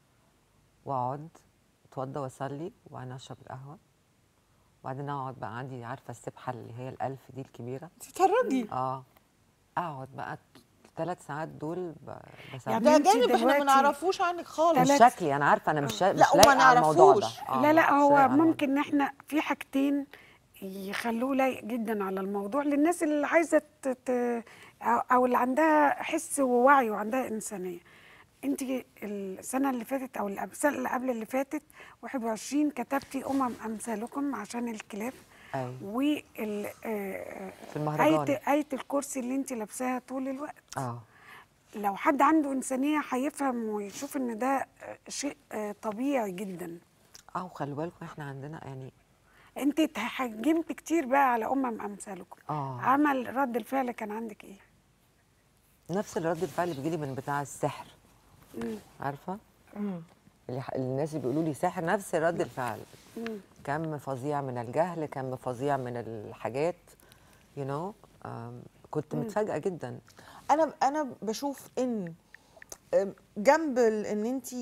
واقعد اتوضى واصلي وبعدين اشرب القهوه وبعدين اقعد بقى عندي عارفه السبحه اللي هي الالف دي الكبيره تتفرجي اه اقعد بقى الثلاث ساعات دول ب- بسبح يعني ده انت جانب احنا ما دلوقتي- نعرفش عنك خالص مش تلات- شكلي انا عارفه انا مش شا... لا، مش وما لايقه على الموضوع ده نعرفوش. آه، لا لا مش هو لايقة على الموضوع. ممكن ان احنا في حاجتين يخلوه لايق جدا على الموضوع للناس اللي عايزه ت- ت- او أو اللي عندها حس ووعي وعندها انسانيه انت السنه اللي فاتت او الأب- السنه اللي قبل اللي فاتت 21 كتبتي امم امثالكم عشان الكلاب أيوة. وال آه، في المهرجان. آية آية الكرسي اللي انت لابساها طول الوقت اه لو حد عنده إنسانية هيفهم ويشوف إن ده آه، شيء آه، طبيعي جدا اه وخلي بالكم احنا عندنا يعني انت اتحجمت كتير بقى على أمم أمثالكم آه. عمل رد الفعل كان عندك إيه؟ نفس الرد الفعل اللي بيجيلي من بتاع السحر مم. عارفه اللي ح- الناس اللي بيقولوا لي ساحر نفس رد الفعل مم. كم فظيع من الجهل كم فظيع من الحاجات يو you know um, كنت متفاجئه جدا انا انا بشوف ان أم، جنب ال- ان انت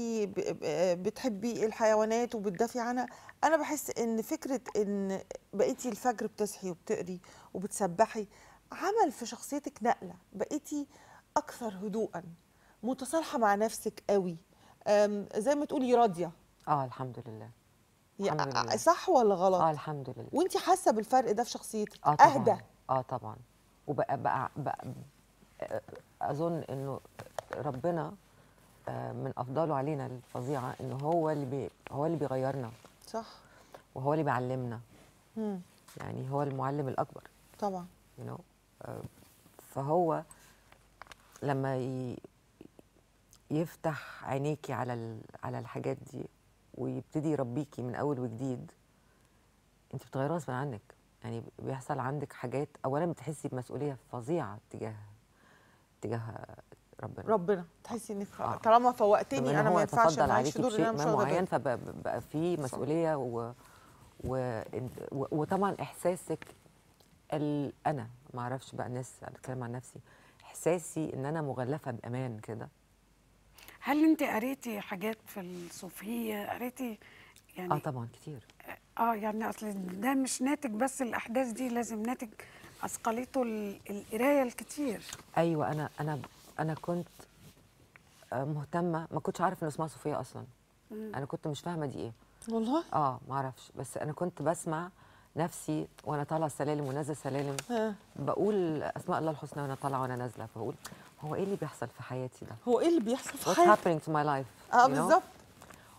بتحبي الحيوانات وبتدافعي عنها انا بحس ان فكره ان بقيتي الفجر بتصحي وبتقري وبتسبحي عمل في شخصيتك نقله بقيتي اكثر هدوءا متصالحه مع نفسك قوي أم، زي ما تقولي راضيه اه الحمد لله يا- الحمد لله. صح ولا غلط اه الحمد لله وانت حاسه بالفرق ده في شخصيتك اه طبعا اهدى اه طبعا وبقى بقى, بقى اظن انه ربنا آه، من افضاله علينا الفظيعه انه هو اللي بي هو اللي بيغيرنا صح وهو اللي بيعلمنا مم. يعني هو المعلم الاكبر طبعا you know آه، فهو لما ي- يفتح عينيكي على ال- على الحاجات دي ويبتدي يربيكي من اول وجديد انت بتغيري غصب عنك يعني بيحصل عندك حاجات اولا بتحسي بمسؤوليه فظيعه تجاه تجاه ربنا ربنا تحسي انك آه. طالما بما فوقتني إن انا هو ما ينفعش يتفضل ما اعيش عليكي دور اللي انا بشيء مش ما واخده معين بالي. فبقى في مسؤوليه و... و... و... وطبعا احساسك ال... انا ما اعرفش بقى الناس انا بتكلم عن نفسي احساسي ان انا مغلفه بامان كده هل أنت قريتي حاجات في الصوفية قريتي يعني اه طبعا كتير اه يعني اصل ده مش ناتج بس الاحداث دي لازم ناتج اثقلته ال- القرايه الكتير ايوه انا انا انا كنت آه، مهتمه ما كنتش عارف ان اسمها صوفيا اصلا انا كنت مش فاهمه دي ايه والله اه ما اعرفش بس انا كنت بسمع نفسي وانا طالعه السلالم ونازله السلالم ها. بقول اسماء الله الحسنى وانا طالعه وانا نازله فبقول هو ايه اللي بيحصل في حياتي ده هو ايه اللي بيحصل في what's حياتك happening to my life اه you know؟ بالظبط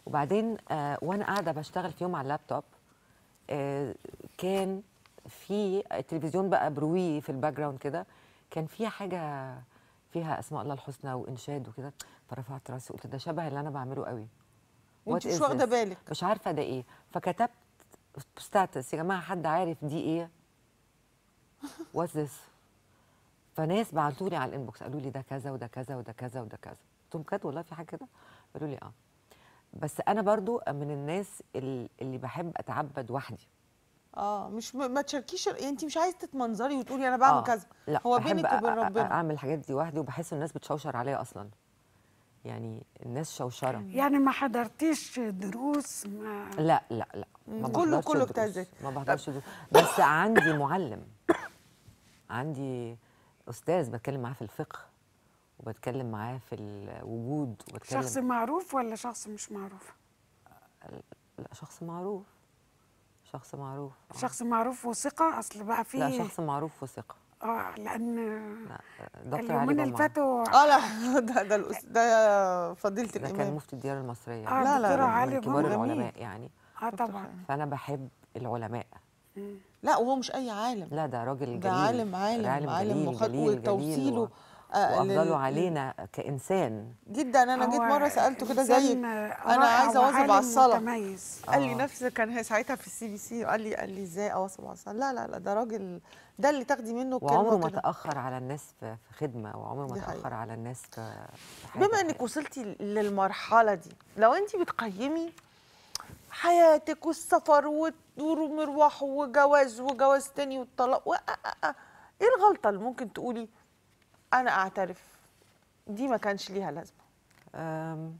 وبعدين آه وانا قاعده بشتغل في يوم على اللابتوب آه كان في التلفزيون بقى بروي في الباك جراوند كده كان في حاجه فيها اسماء الله الحسنى وانشاد وكده فرفعت راسي قلت ده شبه اللي انا بعمله قوي وانت What مش is واخده this؟ بالك مش عارفه ده ايه فكتبت ستاتس يا جماعه حد عارف دي ايه واتس ذس فناس بعتوا لي على الانبوكس قالوا لي ده كذا وده كذا وده كذا وده كذا قلت لهم بجد والله في حاجه كده قالوا لي اه بس انا برضو من الناس ال- اللي بحب اتعبد وحدي اه مش م- ما تشاركيش انت مش عايزه تتمنظري وتقولي انا بعمل آه، كذا لا هو بحب بينك وبين أ- أ- ربنا اعمل الحاجات دي وحدي وبحس الناس بتشوشر عليا اصلا يعني الناس شوشره يعني ما حضرتيش دروس ما لا لا لا ما كله- بحضرش كله دروس، ابتزت. ما بحضرش دروس بس عندي معلم عندي استاذ بتكلم معاه في الفقه وبتكلم معاه في الوجود وبتكلم شخص معروف ولا شخص مش معروف لا شخص معروف شخص معروف آه. شخص معروف وثقة أصل بقى في لا شخص معروف وثقه اه لأن لا دكتور علي اليومين اللي جمعه فاتوا اه لا ده ده الأس- ده فضيله ده كان الامام مفتي الديار المصريه اه لا، لا، دكتورة لا، علي من كبار جمعة العلماء يعني اه طبعا فانا بحب العلماء لا وهو مش اي عالم لا ده راجل جليل ده عالم عالم عالم عالم جليل مخ- جليل وتوصيله جليل و... آه، وافضله لل- علينا كانسان جدا انا جيت هو مره سالته كده إنسان زيك رائع انا عايزه اواظب وعالم على الصلاه متميز قال لي آه. نفس كان هي ساعتها في السي بي سي قال لي قال لي ازاي اواظب على الصلاه لا لا لا ده راجل ده اللي تاخدي منه الكلمه وعمره ما كده. تاخر على الناس في في خدمه وعمره ما دي حقيقة. تاخر على الناس في في حاجه بما انك وصلتي للمرحله دي لو انت بتقيمي حياتك والسفر والدور ومروح وجواز وجواز تاني والطلاق و... آ- آ- آ. ايه الغلطه اللي ممكن تقولي انا اعترف دي ما كانش ليها لازمه أم،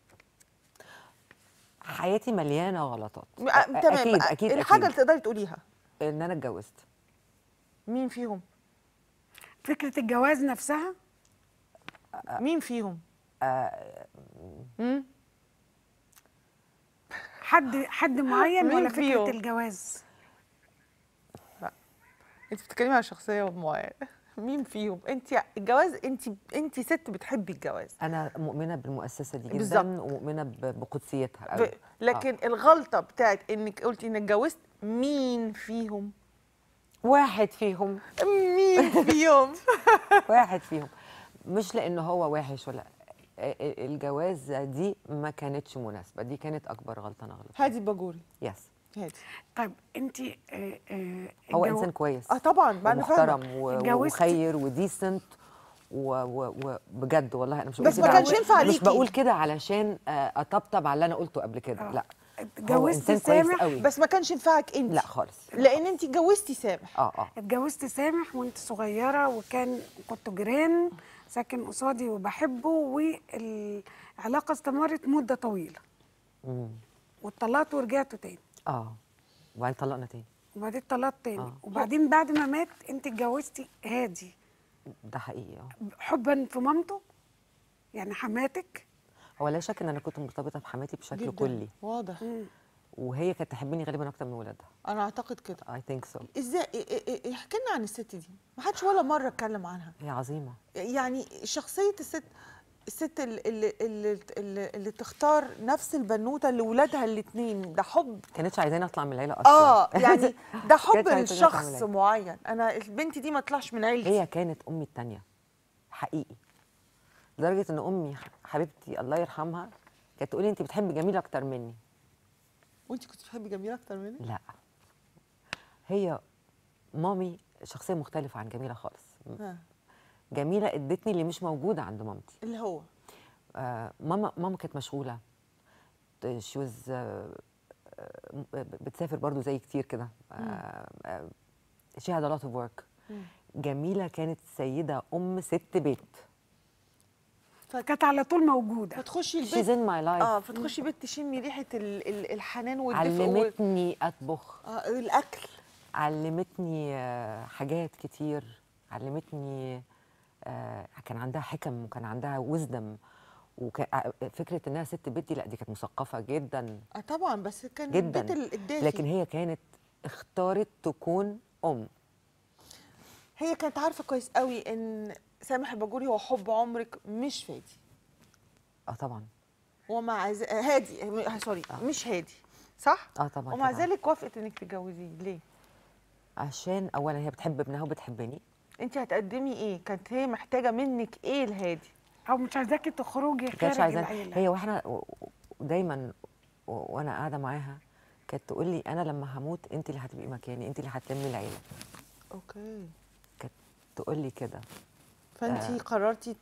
حياتي مليانه غلطات م- أ- تمام اكيد أ- اكيد الحاجه اللي أكيد. تقدري تقوليها ان انا اتجوزت مين فيهم فكرة الجواز نفسها مين فيهم مم؟ حد حد معين مين ولا فكرة فيهم؟ الجواز انت بتتكلمي عن شخصيه معينه مين فيهم انت الجواز انت انت ست بتحبي الجواز انا مؤمنه بالمؤسسه دي جدا بالظبط. ومؤمنه ب- بقدسيتها ب... قوي لكن الغلطه بتاعت انك قلتي انك اتجوزت مين فيهم واحد فيهم مين فيهم واحد فيهم مش لانه هو وحش ولا الجواز دي ما كانتش مناسبه دي كانت اكبر غلطه انا غلطتها هادي باجوري يس هادي طيب انت آه آه هو الجو- انسان كويس اه طبعا ما انا فاهمه ومحترم و- اتجوزتي؟ وخير وديسنت وبجد والله انا مش بس بقول ما كده كانش على- ينفع مش ليكي. بقول كده علشان آه، اطبطب على اللي انا قلته قبل كده آه. لا هو اتجوزتي انسان كويس سامح قوي بس ما كانش ينفعك انت لا خالص لان انت اتجوزتي سامح اه اه اتجوزت سامح وانت صغيرة وكان كنتوا جيران ساكن قصادي وبحبه والعلاقة استمرت مدة طويلة مم. واتطلقتوا ورجعتوا تاني اه وبعدين طلقنا تاني وبعدين اتطلقت تاني آه. وبعدين بعد ما مات انت اتجوزتي هادي ده حقيقي اه حبا في مامته يعني حماتك هو لا شك ان انا كنت مرتبطه بحماتي بشكل جداً. كلي واضح وهي كانت تحبني غالبا اكتر من ولادها انا اعتقد كده اي ثينك سو ازاي إيه- إيه- إيه- احكي لنا عن الست دي ما حدش ولا مره اتكلم عنها هي عظيمه يعني شخصيه الست الست اللي, اللي, اللي, اللي, اللي تختار نفس البنوته لاولادها الاثنين ده حب كانتش عايزاني اطلع من العيله اصلا اه يعني ده حب كانتش عايزاني أطلع من لشخص العيلة. معين انا البنت دي ما طلعش من عيلتي هي كانت امي التانية حقيقي لدرجه ان امي حبيبتي الله يرحمها كانت تقولي انت بتحبي جميل اكتر مني وانت كنت بتحبي جميله اكتر مني لا هي مامي شخصيه مختلفه عن جميله خالص ها. جميله ادتني اللي مش موجود عند مامتي اللي هو آه ماما ماما كانت مشغوله شي واز بتسافر برضو زي كتير كده شي هاد لوت اوف ورك جميله كانت سيده ام ست بيت كانت على طول موجودة فتخشي شيز البيت ان ماي لايف اه فتخشي بيت تشمي ريحه ال ال الحنان والدفء وال- علمتني اطبخ آه الاكل علمتني آه، حاجات كتير علمتني آه، كان عندها حكم وكان عندها وزدم وفكره انها ست بيت دي لا دي كانت مثقفه جدا اه طبعا بس كان جدا البيت ال- الدافي لكن هي كانت اختارت تكون ام هي كانت عارفه كويس قوي ان سامح الباجوري هو حب عمرك مش فادي اه طبعا ومع ذ... هادي م- سوري مش هادي صح اه طبعا ومع كده. ذلك وافقت انك تتجوزيه ليه عشان اولا هي بتحب ابنها وبتحبني انت هتقدمي ايه كانت هي محتاجه منك ايه الهادي او مش عايزاكي تخرجي ما كانتش خارج عايزاني العيله هي واحنا و- و- دايما و- وانا قاعده معاها كانت تقول لي انا لما هموت انت اللي هتبقي مكاني انت اللي هتلمي العيله اوكي كانت تقول لي كده فانت آه. قررتي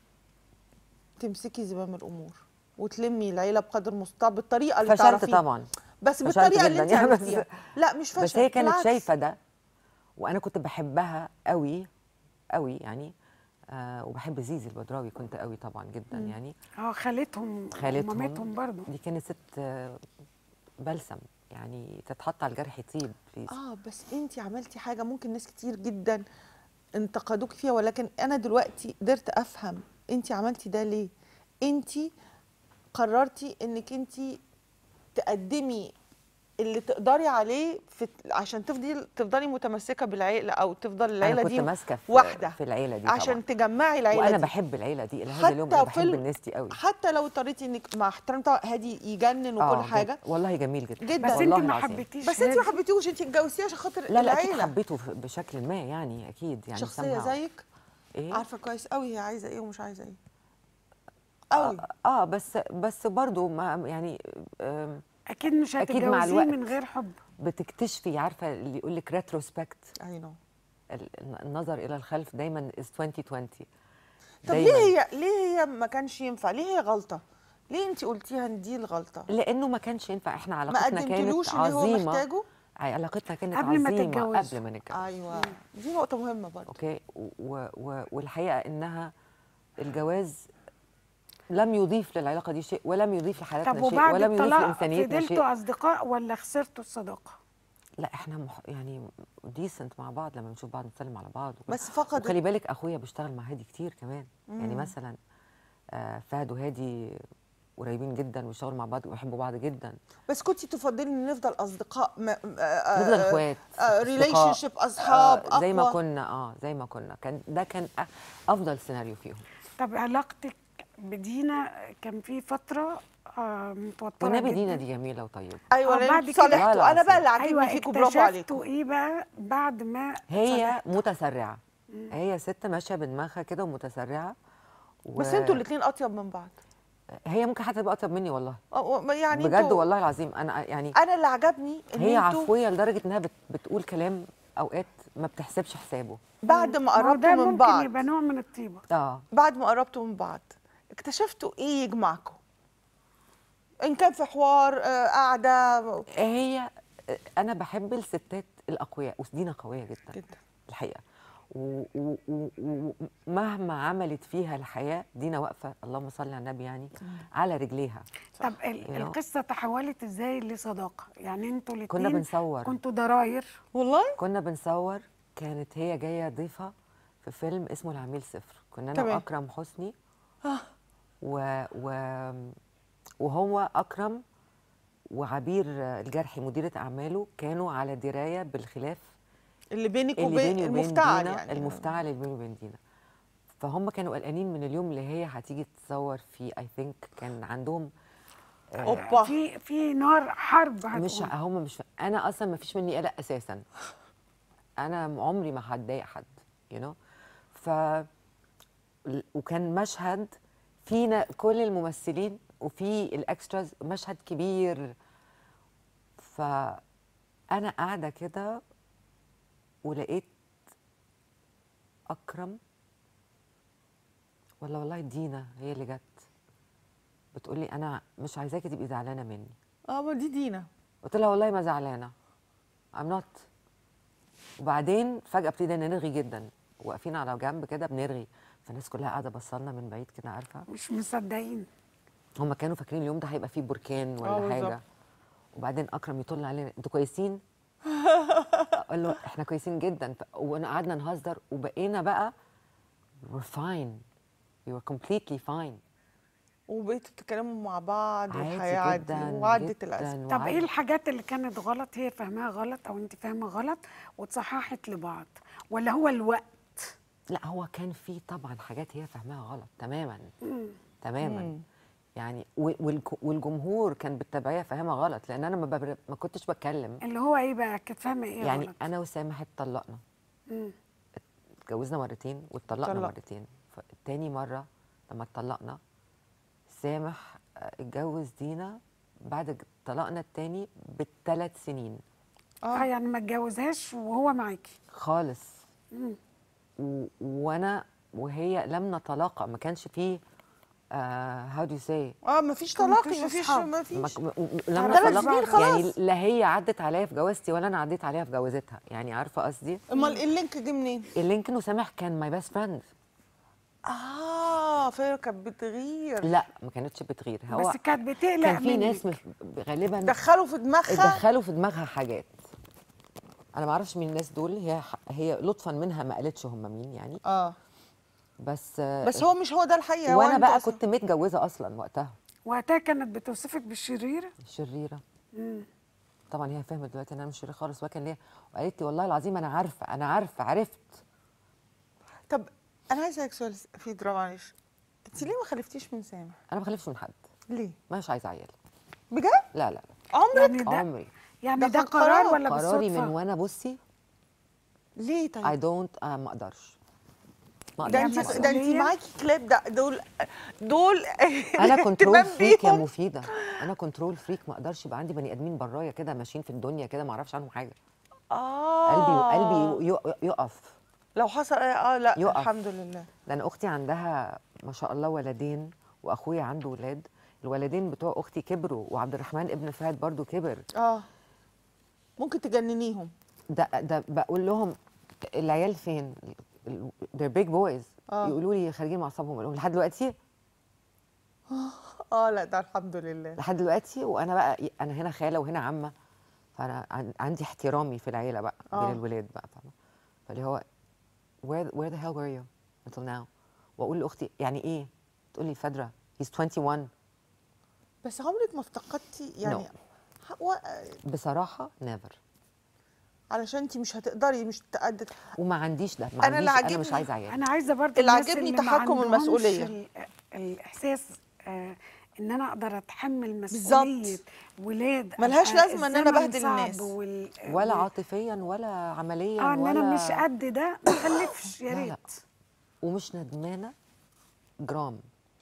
تمسكي زمام الامور وتلمي العيله بقدر المستطاع بالطريقه اللي فشلت تعرفيها طبعا بس فشلت بالطريقه اللي جداً انت يعني، بس- عملتيها لا مش فشل بس هي كانت بالعكس. شايفه ده وانا كنت بحبها قوي قوي يعني آه وبحب زيزي البدراوي كنت قوي طبعا جدا يعني اه خالتهم خالتهم ومامتهم برضو دي كانت ست آه، بلسم يعني تتحط على الجرح يطيب بليز اه بس انت عملتي حاجه ممكن ناس كتير جدا انتقدوك فيها ولكن انا دلوقتي قدرت افهم انت عملتي ده ليه انت قررتي انك انت تقدمي اللي تقدري عليه في عشان تفضلي تفضلي متمسكه بالعيله او تفضل العيله انا كنت دي ماسكه في واحده في العيله دي عشان طبعا. تجمعي العيله وانا دي. بحب العيله دي الى هذا اليوم حتى انا في بحب ال- الناس دي قوي حتى لو اضطريتي انك مع احترام طبعا هادي يجنن وكل آه، حاجه جد. والله جميل جدا جدا. بس انت والله ما العظيم. حبيتيش بس انت ما هادي. حبيتيهوش انت اتجوزتيه عشان خاطر لا لا اكيد العيله حبيته ف- بشكل ما يعني اكيد يعني شخصيه somehow. زيك ايه عارفه كويس قوي هي عايزه ايه ومش عايزه ايه قوي اه بس بس برضو ما يعني آم، اكيد مش أكيد مع هتتجوزيه الوقت. من غير حب بتكتشفي عارفه اللي يقول لك ريتروسبكت اي نو النظر الى الخلف دايما از 2020 طب ليه هي ليه هي ما كانش ينفع ليه هي غلطه ليه انت قلتيها ان دي الغلطه لانه ما كانش ينفع احنا ما علاقتنا قدمتلوش كانت اللي هو عظيمه محتاجه علاقتنا كانت قبل ما عظيمه تتجوزوا. قبل ما نتجوز ايوه دي نقطه مهمه برضه اوكي و و والحقيقه انها الجواز لم يضيف للعلاقه دي شيء ولم يضيف طب لحياتنا شيء وبعد ولم يضيف الطلاق لانسانيتنا شيء فضلتوا اصدقاء ولا خسرتوا الصداقه لا احنا مح... يعني ديسنت مع بعض لما بنشوف بعض نسلم على بعض وكده. بس فقد وخلي بالك اخويا بيشتغل مع هادي كتير كمان يعني مثلا آه فهد وهادي قريبين جدا ويشتغلوا مع بعض ويحبوا بعض جدا بس كنتي تفضلي ان نفضل اصدقاء نفضل اخوات ريليشن أصدقاء. شيب اصحاب آه زي ما أقوى. كنا اه زي ما كنا كان ده كان أ- افضل سيناريو فيهم طب علاقتك بدينا كان في فتره آه متوتره والنبي جدا. دينا دي جميله وطيبه ايوه آه، لأن بعد انتوا كده- صالحتوا انا بقى اللي ايوه عاجبني فيكم برافو عليكم اكتشفتوا ايه بقى بعد ما هي صالحتوا؟ متسرعه هي ست ماشيه بدماغها كده ومتسرعه و... بس انتوا الاثنين اطيب من بعض هي ممكن حتى تبقى اطيب مني والله آه، و- يعني بجد انتوا- والله العظيم انا يعني انا اللي عجبني ان هي انتوا عفويه لدرجه انها بت... بتقول كلام اوقات ما بتحسبش حسابه بعد ما ما هو قربتوا ده من ممكن بعض يبقى نوع من الطيبه اه بعد ما قربتوا من بعض اكتشفتوا ايه يجمعكم ان كان في حوار آه، قاعده هي انا بحب الستات الاقوياء ودينا قويه جدا جدا الحقيقه و- و- و- ومهما عملت فيها الحياه دينا واقفه اللهم صل على النبي يعني على رجليها طب ال- You know. القصه تحولت ازاي لصداقه يعني انتوا الاثنين كنا بنصور كنتوا ضراير والله كنا بنصور كانت هي جايه ضيفه في فيلم اسمه العميل صفر كنا انا تمام. واكرم حسني و... و... وهو اكرم وعبير الجرحي مديره اعماله كانوا على درايه بالخلاف اللي بينك اللي وبين بيني وبين المفتعل دينا يعني المفتعل اللي بيني وبين دينا فهم كانوا قلقانين من اليوم اللي هي هتيجي تصور فيه اي ثينك كان عندهم اوبا في في نار حرب مش هتقوم. هم مش انا اصلا ما فيش مني قلق اساسا انا عمري ما هتضايق حد يو you know? ف وكان مشهد فينا كل الممثلين وفي الاكستراز مشهد كبير فانا قاعده كده ولقيت اكرم ولا والله دينا هي اللي جت بتقولي انا مش عايزاكي تبقي زعلانه مني اه ما دي دينا قلت لها والله ما زعلانه I'm not وبعدين فجأة ابتدينا نرغي جدا واقفين على جنب كده بنرغي فالناس كلها قاعدة بصلنا من بعيد كده عارفة مش مصدقين هم كانوا فاكرين اليوم ده هيبقى فيه بركان آه، ولا بالظبط. حاجة وبعدين أكرم يطل علينا أنتوا كويسين؟ قال له إحنا كويسين جدا ف... وقعدنا نهزر وبقينا بقى we're fine we were completely fine وبقيتوا تتكلموا مع بعض عادي والحياه عادي جدا وعدت جداً الازمه طب وعادي. ايه الحاجات اللي كانت غلط هي فاهماها غلط او انت فاهمه غلط وتصححت لبعض ولا هو الوقت لا هو كان في طبعا حاجات هي فاهماها غلط تماما تماما يعني و- والج- والجمهور كان بالتبعيه فاهمها غلط لان انا ما, ببر... ما كنتش بتكلم اللي هو ايه بقى كانت فاهمه ايه يعني غلط؟ انا وسامح اتطلقنا مم. اتجوزنا مرتين واتطلقنا اتطلق. مرتين فتاني مره لما اتطلقنا سامح آه، اتجوز دينا بعد طلاقنا التاني بالثلاث سنين اه يعني ما اتجوزهاش وهو معاكي خالص مم. و... وانا وهي لم نتلاقى ما كانش فيه هاو دو سي اه مفيش كنتوش تلاقي مفيش أصحاب. مفيش لم ثلاث نتلاقى سنين خلاص. يعني لا هي عدت عليا في جوازتي ولا انا عديت عليها في جوازتها يعني عارفه قصدي امال اللينك جه منين؟ اللينكن وسامح كان ماي بيست فريند اه فهي كانت بتغير لا ما كانتش بتغير هو بس كانت بتقلق كان في ناس منك. مف... غالبا دخلوا في دماغها اتدخلوا في دماغها حاجات انا ما اعرفش مين الناس دول هي هي لطفا منها ما قالتش هم مين يعني اه بس بس هو مش هو ده الحقيقه هو وانا انتوا بقى أصلاً. كنت متجوزه اصلا وقتها وقتها كانت بتوصفك بالشريره شريره مم. طبعا هي فهمت دلوقتي ان انا مش شريره خالص وكان ليه وقالت لي والله العظيم انا عارفه انا عارفه عرفت طب انا عايزه اسالك سؤال في دراما معلش انت ليه ما خلفتيش من سامح؟ انا ما بخلفش من حد ليه؟ مش عايزه عيال بجد؟ لا لا لا عمرك؟ يعني ده عمري يعني ده ده كان قرار قرار. ولا قراري من بالصدفه وانا بصي ليه اي طيب؟ دونت ما اقدرش ما ده اقدرش انت مسؤولية. ده انت معاكي كلاب ده دول دول انا كنترول اهتمام فريك يا بيهم. مفيده انا كنترول فريك ما اقدرش يبقى عندي بني ادمين برايا كده ماشيين في الدنيا كده ما اعرفش عنهم حاجه اه قلبي قلبي يق- يقف لو حصل اه لا يقف. الحمد لله لان اختي عندها ما شاء الله ولدين واخويا عنده ولاد الولدين بتوع اختي كبروا وعبد الرحمن ابن فهد برضو كبر اه ممكن تجننيهم ده ده بقول لهم العيال فين they're big boys آه. يقولوا لي خارجين مع اصحابهم اقول لهم لحد دلوقتي اه لا ده الحمد لله لحد دلوقتي وانا بقى انا هنا خاله وهنا عمه فانا عن- عندي احترامي في العيله بقى آه. بين الولاد بقى فاهمه فاللي هو where where the hell were you until now واقول لاختي يعني ايه تقول لي فدرة he's 21 بس عمرك ما افتقدتي يعني ح- و- بصراحه never علشان انت مش هتقدري مش تقدر وما عنديش ده ما أنا اللي عنديش انا عاجبني- مش عايزه عيال انا عايزه برضه اللي الناس عاجبني ما تحكم عندهمش المسؤولية. ال- الاحساس آه ان انا اقدر اتحمل بالظبط. مسؤوليه ولاد ملهاش أبقى لازمة إن أنا الزمن أبهدل صعب الناس. وال... ولا وال- عاطفيا ولا عمليا اه ان ولا انا مش قد ده ما اخلفش يا لا، لا. ريت ومش ندمانه جرام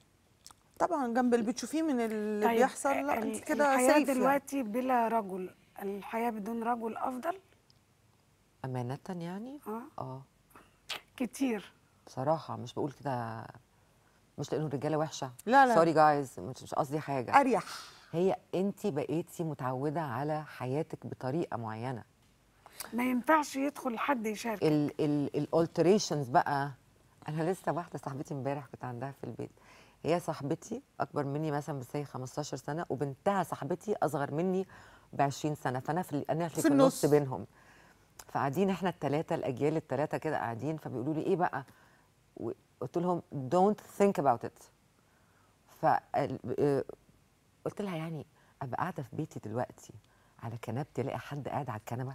طبعا جنب اللي بتشوفيه من اللي طيب بيحصل لا ال- انت كده الحياه سيف يعني. دلوقتي بلا رجل الحياه بدون رجل افضل امانه يعني اه اه كتير بصراحه مش بقول كده مش لانه الرجاله وحشه لا، لا. سوري جايز مش مش قصدي حاجه اريح هي انت بقيتي متعوده على حياتك بطريقه معينه ما ينفعش يدخل حد يشارك ال ال الالتريشنز بقى انا لسه واحده صاحبتي امبارح كنت عندها في البيت هي صاحبتي اكبر مني مثلا بس هي 15 سنه وبنتها صاحبتي اصغر مني ب 20 سنه فانا في ال- انا في, في النص النص. بينهم فقاعدين احنا الثلاثه الاجيال الثلاثه كده قاعدين فبيقولوا لي ايه بقى و- قلت لهم don't think about it ف آه، قلت لها يعني ابقى قاعده في بيتي دلوقتي على كنبتي الاقي حد قاعد على الكنبه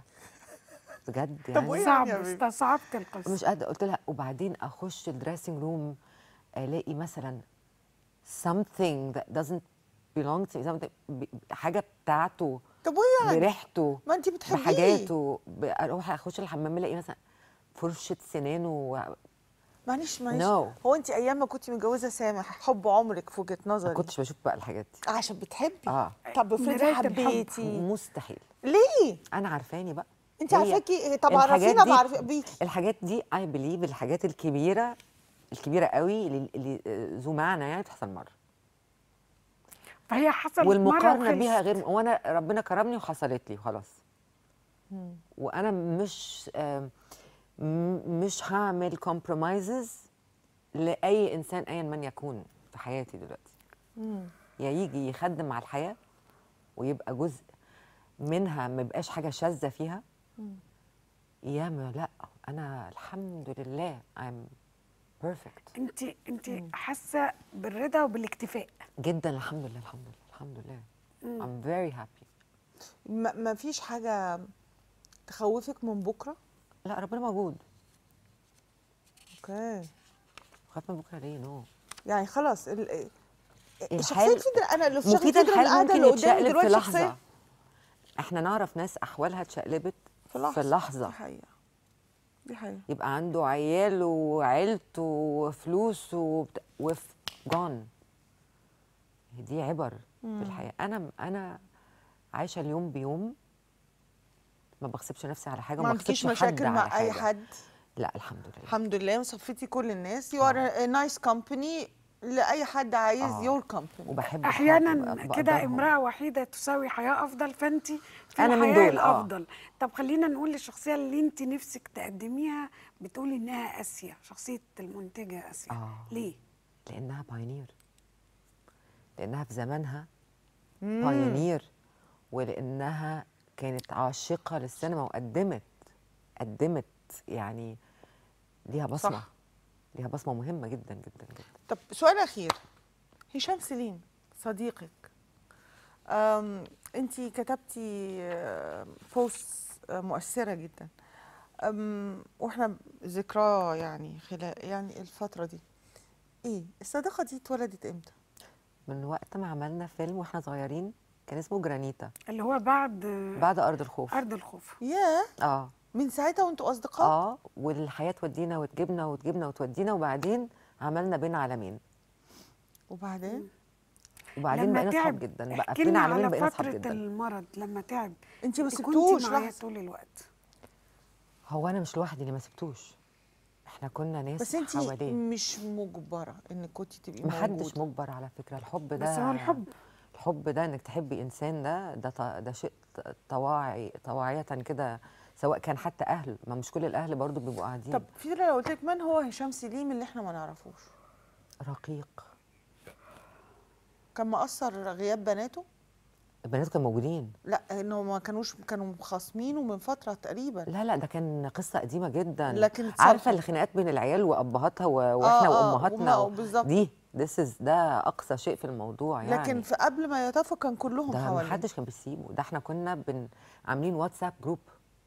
بجد يعني وإيه صعب يعني يا بيبي؟ استصعبت القصه مش قادره قلت لها وبعدين اخش الدريسنج روم الاقي مثلا something that doesn't belong to me something ب- حاجه بتاعته طب وايه يعني بريحته ما انت بتحبيه بحاجاته ب- اروح اخش الحمام الاقي مثلا فرشه سنانه و- معلش معلش No. هو انت ايام ما كنت متجوزه سامح حب عمرك في وجهه ما نظري كنتش بشوف بقى الحاجات دي عشان بتحبي اه طب افرضي مراية الحب. حبيتي مستحيل ليه انا عارفاني بقى انت هي عارفاكي طب الحاجات عرفينا دي- بعرف بيكي الحاجات دي اي بليف الحاجات الكبيره الكبيره قوي اللي, اللي ذو معنى يعني بتحصل مره فهي حصلت مره والمقارنه بيها وخلصت. غير وانا ربنا كرمني وحصلت لي خلاص وانا مش آم، م- مش هعمل كومبرومايزز لاي انسان ايا من يكون في حياتي دلوقتي يا يجي يخدم على الحياه ويبقى جزء منها ما يبقاش حاجه شاذه فيها يا ما لا انا الحمد لله I'm perfect انت انت حاسه بالرضا وبالاكتفاء جدا الحمد لله الحمد لله الحمد لله I'm very happy ما ما فيش حاجه تخوفك من بكره لا ربنا موجود اوكي خاف من بكره ليه نو يعني خلاص ال... شخصيه الحال فيدرا انا لو في شخصيه مفيدة فيدرا الحال القاعده ممكن اللي قدامي يتشقلب في دلوقتي لحظة شخصيه احنا نعرف ناس احوالها اتشقلبت في لحظه في لحظة دي حقيقه دي حقيقه يبقى عنده عيال وعيلته وفلوس وبت... وف جون دي عبر في الحياه انا انا عايشه اليوم بيوم ما بغصبش نفسي على حاجه ما وما عندكيش بغصبش حد مشاكل على مع اي حاجة. حد لا الحمد لله الحمد لله صفيتي كل الناس يو ار نايس كومباني لاي حد عايز آه. يور كومباني وبحب احيانا حد- كده بقدرهم. امراه وحيده تساوي حياه افضل فانت في أنا من الحياه دول، آه. الافضل طب خلينا نقول الشخصيه اللي انت نفسك تقدميها بتقولي انها اسيا شخصيه المنتجه اسيا آه. ليه لانها بايونير لانها في زمانها بايونير ولانها كانت عاشقه للسينما وقدمت قدمت يعني ليها بصمه صح. ليها بصمه مهمه جدا جدا جدا طب سؤال اخير هشام سليم صديقك انت كتبتي آه، بوست آه، مؤثره جدا أم، واحنا ذكراه يعني خلال يعني الفتره دي ايه الصداقه دي اتولدت امتى من وقت ما عملنا فيلم واحنا صغيرين كان اسمه جرانيتا اللي هو بعد بعد ارض الخوف ارض الخوف ياه اه من ساعتها وانتوا اصدقاء اه والحياه تودينا وتجيبنا وتجيبنا وتودينا وبعدين عملنا بين عالمين وبعدين وبعدين لما بقينا تعب اصحاب جدا بقى احكي بين لنا عالمين على بقينا اصحاب فتره جدا المرض لما تعب انت ما كنتي سبتوش معاه لحظه طول الوقت هو انا مش لوحدي اللي ما سبتوش احنا كنا ناس بس انت حواليه مش مجبره انك كنت تبقي محدش موجوده مجبر على فكره الحب ده بس هو الحب الحب ده انك تحبي انسان ده ده ط- ده شيء ط- طواعي طواعيه كده سواء كان حتى اهل ما مش كل الاهل برضو بيبقوا قاعدين طب في لو قلت لك من هو هشام سليم اللي احنا ما نعرفوش رقيق كان مأثر غياب بناته البنات كانوا موجودين لا انه ما كانوش كانوا مخاصمينه من فتره تقريبا لا لا ده كان قصه قديمه جدا لكن اتصالحوا. عارفه الخناقات بين العيال وابهاتها و- واحنا آه، وامهاتنا وما- و- بالظبط. دي this is ده اقصى شيء في الموضوع يعني لكن في قبل ما يتوفى كان كلهم ده حواليه ما حدش كان بيسيبه ده احنا كنا بن عاملين واتساب جروب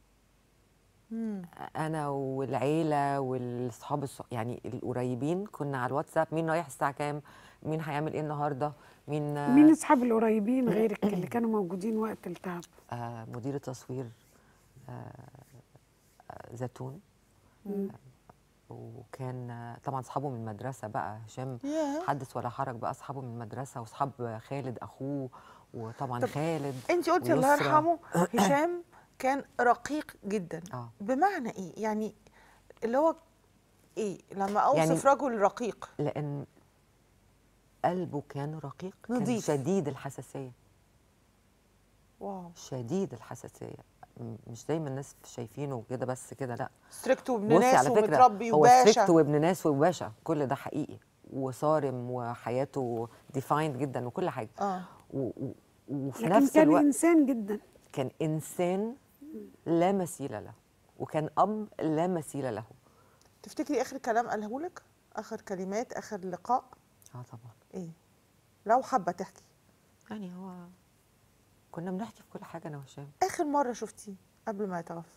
انا والعيله والاصحاب الص... يعني القريبين كنا على الواتساب مين رايح الساعه كام مين هيعمل ايه النهارده مين مين اصحاب القريبين غيرك اللي كانوا موجودين وقت التعب آه مدير التصوير آه آه زيتون آه وكان آه، طبعا اصحابه من المدرسه بقى هشام ياه. حدث ولا حرج بقى اصحابه من المدرسه واصحاب خالد اخوه وطبعا طب خالد انت قلتي الله ويسرا. يرحمه هشام كان رقيق جدا اه بمعنى ايه يعني اللي هو ايه لما اوصف يعني- رجل رقيق لان قلبه كان رقيق نضيف. كان شديد الحساسيه واو شديد الحساسيه م- مش زي ما الناس شايفينه كده بس كده لا ستريكت وابن بصي ناس على فكره ومتربي هو وباشا ستريكت وابن ناس وباشا كل ده حقيقي وصارم وحياته ديفايند جدا وكل حاجه اه و و وفي لكن نفس كان الوقت انسان جدا كان انسان لا مثيل له وكان اب لا مثيل له تفتكري اخر كلام قاله لك اخر كلمات اخر لقاء اه طبعا ايه لو حابه تحكي يعني هو كنا بنحكي في كل حاجه انا وهشام اخر مره شفتيه قبل ما يتوفى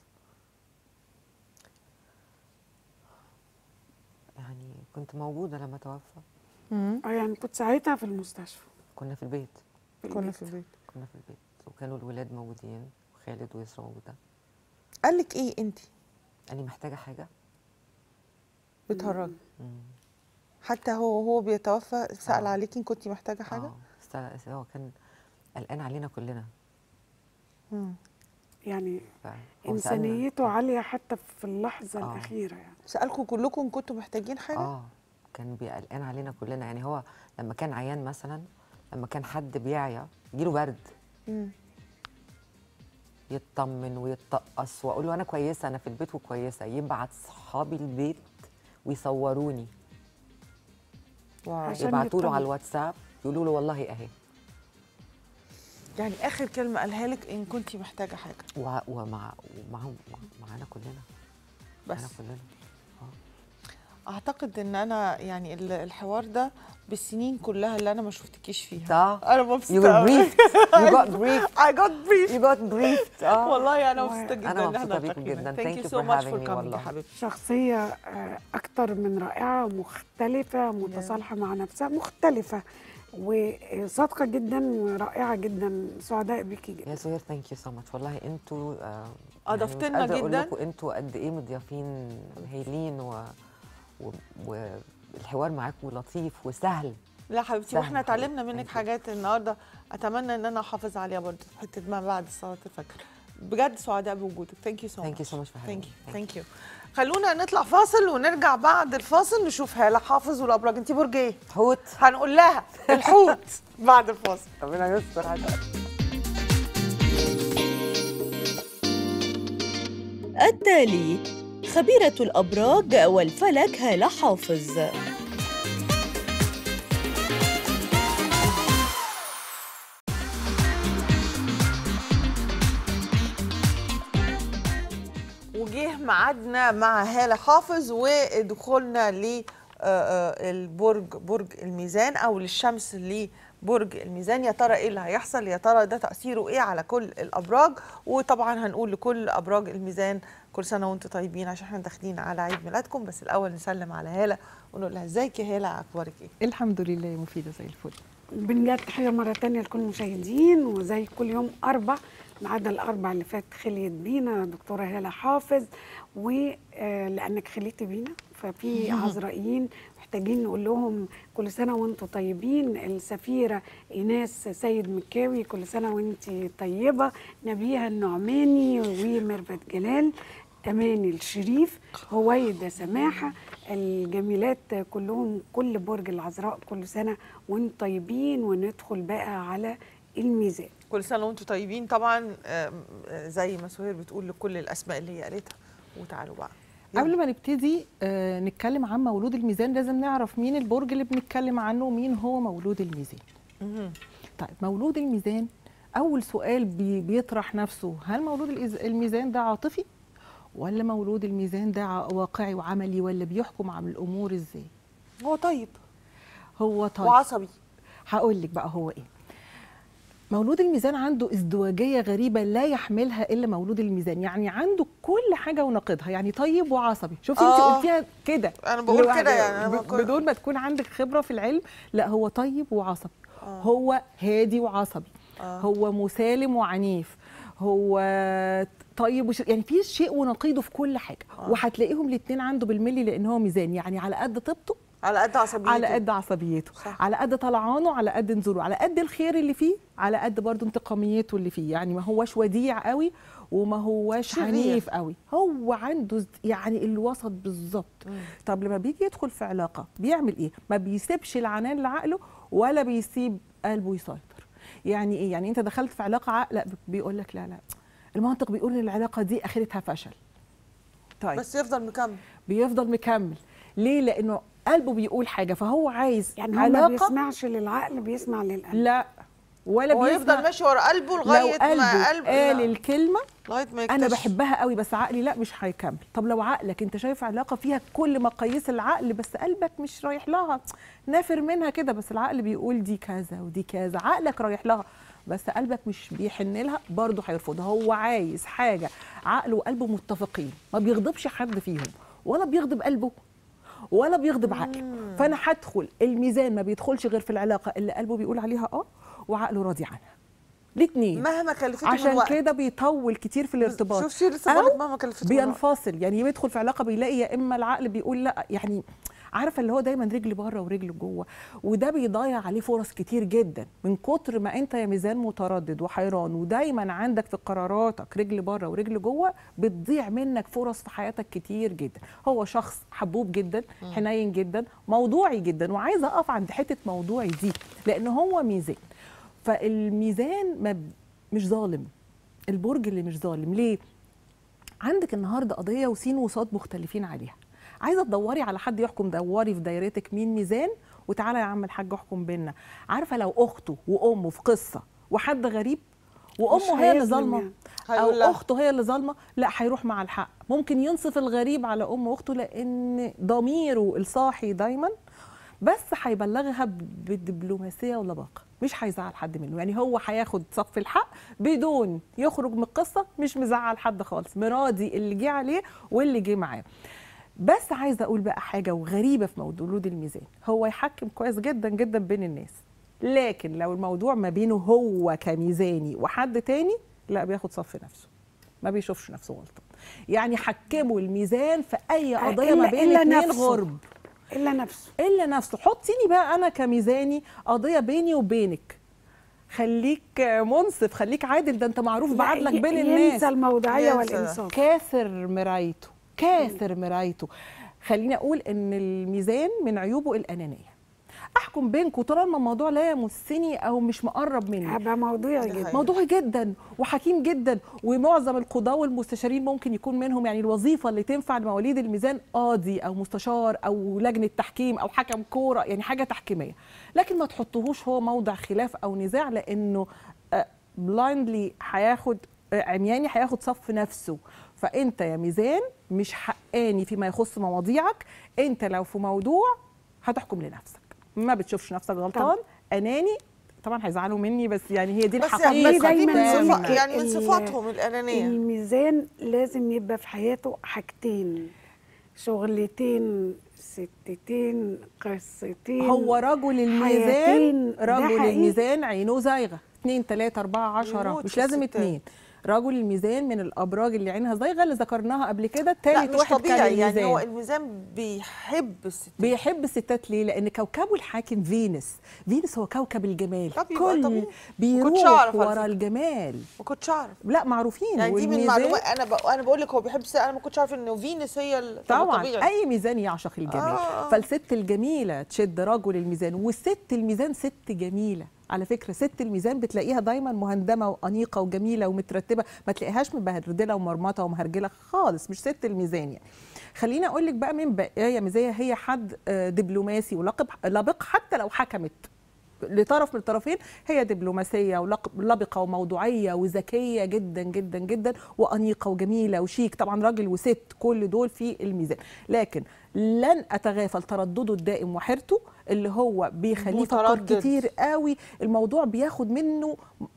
يعني كنت موجوده لما توفى اه يعني كنت ساعتها في المستشفى كنا في البيت كنا في البيت كنا في البيت وكانوا الولاد موجودين وخالد ويسرا موجوده قال لك ايه انت قال لي محتاجه حاجه بتهرجي مم. حتى هو وهو بيتوفى سأل آه. عليكي ان كنتي محتاجه حاجه اه است- هو كان قلقان علينا كلنا مم. يعني ف- هو سألنا. انسانيته عاليه حتى في اللحظه آه. الاخيره يعني سألكم كلكم كنتوا محتاجين حاجه اه كان بيقلقان علينا كلنا يعني هو لما كان عيان مثلا لما كان حد بيعيا يجيله برد مم. يطمن ويتطقص واقول له انا كويسه انا في البيت وكويسه يبعت صحابي البيت ويصوروني واو عشان يبعتوا له يطمن. على الواتساب يقولوا له والله اهي يعني اخر كلمه قالها لك ان كنتي محتاجه حاجه و- ومع ومعهم معانا كلنا معانا بس كلنا اعتقد ان انا يعني ال- الحوار ده بالسنين كلها اللي انا ما شفتكيش فيها صح انا you مبسوطه were أوي. briefed you got briefed I got briefed you got briefed اه والله انا و- مبسوطه جدا أنا ان احنا مبسوطة بيكم التقينا جداً. ثانك Thank يو you سو for ماتش having فور me كامينج يا والله. حبيبتي شخصيه آه، اكتر من رائعه مختلفه متصالحه مع نفسها مختلفه وصادقه جدا ورائعه جدا سعداء بيكي جدا يا سهير ثانك يو سو ماتش والله انتوا آه، أضفتوا يعني لنا مش قادرة جداً. اقول لكم انتوا قد ايه مضيافين هايلين و... و... والحوار معاكم لطيف وسهل لا حبيبتي سهل واحنا حقيقي. اتعلمنا منك Thank you. حاجات النهارده اتمنى ان انا احافظ عليها برضه في حته ما بعد صلاه الفجر بجد سعداء بوجودك ثانك يو سو Thank you so much for having ثانك me. يو Thank ثانك يو خلونا نطلع فاصل ونرجع بعد الفاصل نشوف هاله حافظ والابراج انت برج ايه حوت هنقول لها الحوت بعد الفاصل ربنا يستر التالي خبيرة الأبراج والفلك هالة حافظ وجه ميعادنا مع هاله حافظ ودخولنا ل آه، آه، البرج برج الميزان او للشمس لبرج الميزان يا ترى ايه اللي هيحصل يا ترى ده تاثيره ايه على كل الابراج وطبعا هنقول لكل ابراج الميزان كل سنه وانتم طيبين عشان احنا داخلين على عيد ميلادكم بس الاول نسلم على هاله ونقول لها ازيك يا هاله اخبارك ايه الحمد لله يا مفيدة زي الفل بنجد تحية مرة تانية لكل المشاهدين وزي كل يوم أربع ما عدا الأربع اللي فات خليت بينا دكتورة هالة حافظ ولأنك خليتي بينا ففي عذرائيين محتاجين نقول لهم كل سنة وانتم طيبين السفيرة إيناس سيد مكاوي كل سنة وانت طيبة نبيها النعماني وميرفت جلال أماني الشريف هويدا سماحة الجميلات كلهم كل برج العذراء كل سنة وانتم طيبين وندخل بقى على الميزان كل سنه وانتم طيبين طبعا آم، آه، زي ما سهير بتقول لكل الاسماء اللي هي قالتها وتعالوا بقى يلا. قبل ما نبتدي آه نتكلم عن مولود الميزان لازم نعرف مين البرج اللي بنتكلم عنه ومين هو مولود الميزان مهم. طيب مولود الميزان اول سؤال بي بيطرح نفسه هل مولود الإز- الميزان ده عاطفي ولا مولود الميزان ده ع- واقعي وعملي ولا بيحكم على الامور ازاي هو طيب هو طيب وعصبي هقول لك بقى هو ايه مولود الميزان عنده ازدواجيه غريبه لا يحملها الا مولود الميزان يعني عنده كل حاجه ونقيضها يعني طيب وعصبي شوفي انت آه. قلتيها كده أنا بقول لوحدها، كده يعني، أنا ب- بقول- بدون ما تكون عندك خبره في العلم لا هو طيب وعصبي آه. هو هادي وعصبي آه. هو مسالم وعنيف هو طيب وش... يعني في شيء ونقيضه في كل حاجه وهتلاقيهم الاثنين عنده بالملي لان هو ميزان يعني على قد طيبته على قد عصبيته على قد عصبيته صح. صح. على قد طلعانه على قد نزوله على قد الخير اللي فيه على قد برضه انتقاميته اللي فيه يعني ما هوش وديع قوي وما هوش شرير. عنيف قوي هو عنده ز- يعني الوسط بالظبط طب لما بيجي يدخل في علاقه بيعمل ايه ما بيسيبش العنان لعقله ولا بيسيب قلبه يسيطر يعني ايه يعني انت دخلت في علاقه عقلك بيقول لك لا لا المنطق بيقول ان العلاقه دي اخرتها فشل طيب بس يفضل مكمل بيفضل مكمل ليه لانه قلبه بيقول حاجه فهو عايز يعني هو ما علاقه بيسمعش للعقل بيسمع للقلب لا ولا هو بيسمع يفضل ماشي ورا قلبه لو لغايه ما قلبه قلبه قال لا، الكلمه لغايه ما انا يكتشف. بحبها قوي بس عقلي لا مش هيكمل طب لو عقلك انت شايف علاقه فيها كل مقاييس العقل بس قلبك مش رايح لها نافر منها كده بس العقل بيقول دي كذا ودي كذا عقلك رايح لها بس قلبك مش بيحن لها برضه هيرفضها هو عايز حاجه عقله وقلبه متفقين ما بيغضبش حد فيهم ولا بيغضب قلبه ولا بيغضب عقله فانا هدخل الميزان ما بيدخلش غير في العلاقه اللي قلبه بيقول عليها اه وعقله راضي عنها الاثنين مهما كلفته من عشان وقت كده بيطول كتير في الارتباط شوفي لسه أو بقولك مهما كلفته من وقت بينفصل يعني بيدخل في علاقه بيلاقي يا اما العقل بيقول لا يعني عارفه اللي هو دايما رجل بره ورجل جوه وده بيضيع عليه فرص كتير جدا من كتر ما انت يا ميزان متردد وحيران ودايما عندك في قراراتك رجل بره ورجل جوه بتضيع منك فرص في حياتك كتير جدا هو شخص حبوب جدا حنين جدا موضوعي جدا وعايزه اقف عند حته موضوعي دي لان هو ميزان فالميزان ما ب- مش ظالم البرج اللي مش ظالم ليه عندك النهارده قضيه وسين وصاد مختلفين عليها عايزه تدوري على حد يحكم دوري في دايرتك مين ميزان وتعالى يا عم الحاج احكم بينا عارفه لو اخته وامه في قصه وحد غريب وامه هي اللي هيظلم ظالمه يعني. او هيقول لها. اخته هي اللي ظالمه لا هيروح مع الحق ممكن ينصف الغريب على ام اخته لان ضميره الصاحي دايما بس هيبلغها ب- بالدبلوماسيه ولباقه مش هيزعل حد منه يعني هو هياخد صف الحق بدون يخرج من القصه مش مزعل حد خالص مراضي اللي جه عليه واللي جه معاه بس عايزه اقول بقى حاجه وغريبه في مولود الميزان هو يحكم كويس جدا جدا بين الناس لكن لو الموضوع ما بينه هو كميزاني وحد تاني لا بياخد صف نفسه ما بيشوفش نفسه غلطان يعني حكموا الميزان في اي قضيه ما إلا- بين إلا اتنين نفسه. غرب الا نفسه الا نفسه حطيني بقى انا كميزاني قضيه بيني وبينك خليك منصف خليك عادل ده انت معروف بعدلك ي- بين ينسى الناس الموضوعيه ينسى. والانصاف كاثر مرايته كاثر مرايته خليني اقول ان الميزان من عيوبه الانانيه احكم بينكم طالما الموضوع لا يمسني او مش مقرب مني هبقى موضوعي دي جدا حقيقة. موضوعي جدا وحكيم جدا ومعظم القضاة والمستشارين ممكن يكون منهم يعني الوظيفة اللي تنفع لمواليد الميزان قاضي أو مستشار أو لجنة تحكيم أو حكم كورة يعني حاجة تحكيمية لكن ما تحطهوش هو موضع خلاف أو نزاع لأنه بلايندلي هياخد آه، عمياني هياخد صف نفسه فأنت يا ميزان مش حقاني فيما يخص مواضيعك أنت لو في موضوع هتحكم لنفسك ما بتشوفش نفسك غلطان أناني طبعا هيزعلوا مني بس يعني هي دي بس الحقيقه بس دي من دايماً صفا يعني من ال- صفاتهم الانانيه الميزان لازم يبقى في حياته حاجتين شغلتين ستتين قصتين هو رجل الميزان حياتين. ده رجل حقيقي. الميزان عينه زايغه اتنين تلاته اربعه عشره يموت مش في لازم الستات. اتنين رجل الميزان من الابراج اللي عينها زايغه اللي ذكرناها قبل كده لا تالت مش واحد كان طبيعي يعني هو الميزان الميزان بيحب الستات بيحب الستات ليه؟ لأن كوكبه الحاكم فينوس، فينوس هو كوكب الجمال، طب يبقى كل طبيعي. كنتش بيروح أعرف على ورا فكرة. الجمال، ما كنتش اعرف لا معروفين يعني دي من والميزان- معلومات انا ب... انا بقول لك هو بيحب الستات انا ما كنتش عارف انه فينوس هي ال... طب طبعا طبيعي. اي ميزان يعشق الجمال آه. آه. فالست الجميله تشد رجل الميزان والست الميزان ست جميله على فكره ست الميزان بتلاقيها دايما مهندمه وانيقه وجميله ومترتبه ما تلاقيهاش مبهدله ومرمطه ومهرجله خالص مش ست الميزان يعني خليني اقول لك بقى من بقايا مزايا هي حد آه، دبلوماسي ولقب لبق حتى لو حكمت لطرف من الطرفين هي دبلوماسيه ولبقه وموضوعيه وذكيه جدا جدا جدا وانيقه وجميله وشيك طبعا راجل وست كل دول في الميزان لكن لن اتغافل تردده الدائم وحيرته اللي هو بيخليه يفكر متردد. كتير قوي الموضوع بياخد منه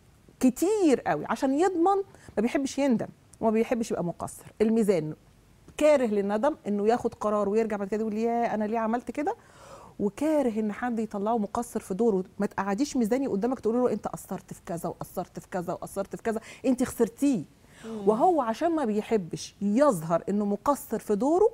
كتير قوي عشان يضمن ما بيحبش يندم وما بيحبش يبقى مقصر الميزان كاره للندم انه ياخد قرار ويرجع بعد كده يقول يا انا ليه عملت كده وكاره ان حد يطلعه مقصر في دوره ما تقعديش ميزاني قدامك تقولي له انت قصرت في كذا وقصرت في كذا وقصرت في كذا انت خسرتيه وهو عشان ما بيحبش يظهر انه مقصر في دوره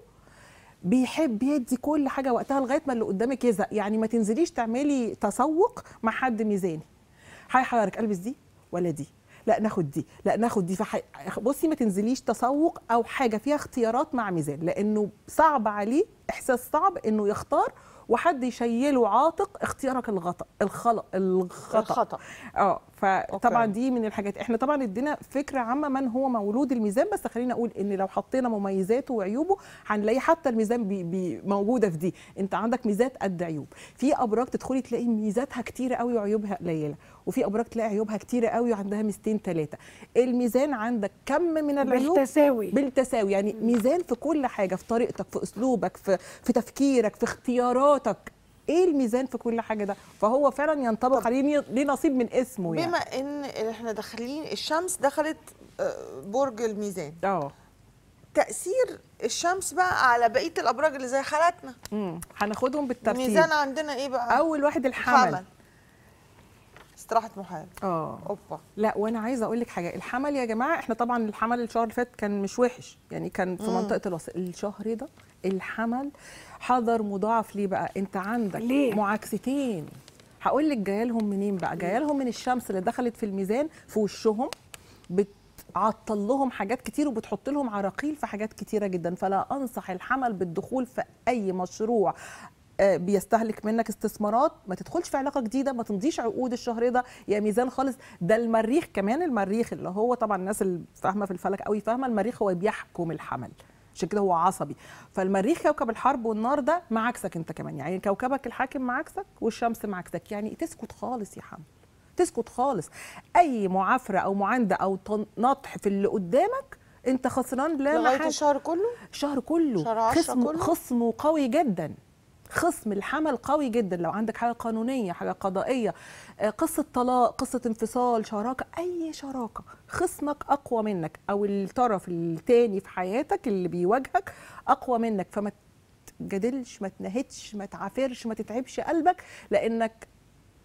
بيحب يدي كل حاجه وقتها لغايه ما اللي قدامك يزهق يعني ما تنزليش تعملي تسوق مع حد ميزاني هيحيرك البس دي ولا دي لا ناخد دي لا ناخد دي فحي... بصي ما تنزليش تسوق او حاجه فيها اختيارات مع ميزان لانه صعب عليه احساس صعب انه يختار وحد يشيله عاتق اختيارك الغطا الخلق الخطا الخطا اه فطبعا أوكي. دي من الحاجات احنا طبعا ادينا فكره عامه من هو مولود الميزان بس خلينا اقول ان لو حطينا مميزاته وعيوبه هنلاقي حتى الميزان بي بي موجوده في دي انت عندك ميزات قد عيوب في ابراج تدخلي تلاقي ميزاتها كتيره قوي وعيوبها قليله وفي ابراج تلاقي عيوبها كتيره قوي وعندها ميزتين ثلاثه الميزان عندك كم من العيوب بالتساوي بالتساوي يعني ميزان في كل حاجه في طريقتك في اسلوبك في في تفكيرك في اختياراتك ايه الميزان في كل حاجه ده فهو فعلا ينطبق عليه ليه نصيب من اسمه يعني بما ان احنا داخلين الشمس دخلت آه، برج الميزان اه تاثير الشمس بقى على بقيه الابراج اللي زي حالاتنا امم هناخدهم بالترتيب الميزان عندنا ايه بقى اول واحد الحمل حمل استراحه محال اه اوبا لا وانا عايزه اقول لك حاجه الحمل يا جماعه احنا طبعا الحمل الشهر اللي فات كان مش وحش يعني كان في منطقه الوسط الشهر ده الحمل حذر مضاعف ليه بقى انت عندك ليه؟ معاكستين هقول لك جايه لهم منين بقى جايه لهم من الشمس اللي دخلت في الميزان في وشهم بتعطل لهم حاجات كتير وبتحط لهم عراقيل في حاجات كتيره جدا فلا انصح الحمل بالدخول في اي مشروع آه، بيستهلك منك استثمارات ما تدخلش في علاقه جديده ما تمضيش عقود الشهر ده يا ميزان خالص ده المريخ كمان المريخ اللي هو طبعا الناس اللي فاهمه في الفلك قوي فاهمه المريخ هو بيحكم الحمل عشان كده هو عصبي فالمريخ كوكب الحرب والنار ده معاكسك انت كمان يعني كوكبك الحاكم معاكسك والشمس معاكسك يعني تسكت خالص يا حمل تسكت خالص اي معافره او معانده او تن- نطح في اللي قدامك انت خسران لا لغايه محل الشهر كله الشهر كله شهر عشرة خصم كله؟ خصمه قوي جدا خصم الحمل قوي جدا لو عندك حاجه قانونيه حاجه قضائيه آه، قصه طلاق قصه انفصال شراكه اي شراكه خصمك اقوى منك او الطرف التاني في حياتك اللي بيواجهك اقوى منك فما تجادلش ما تنهدش ما تعافرش ما تتعبش قلبك لانك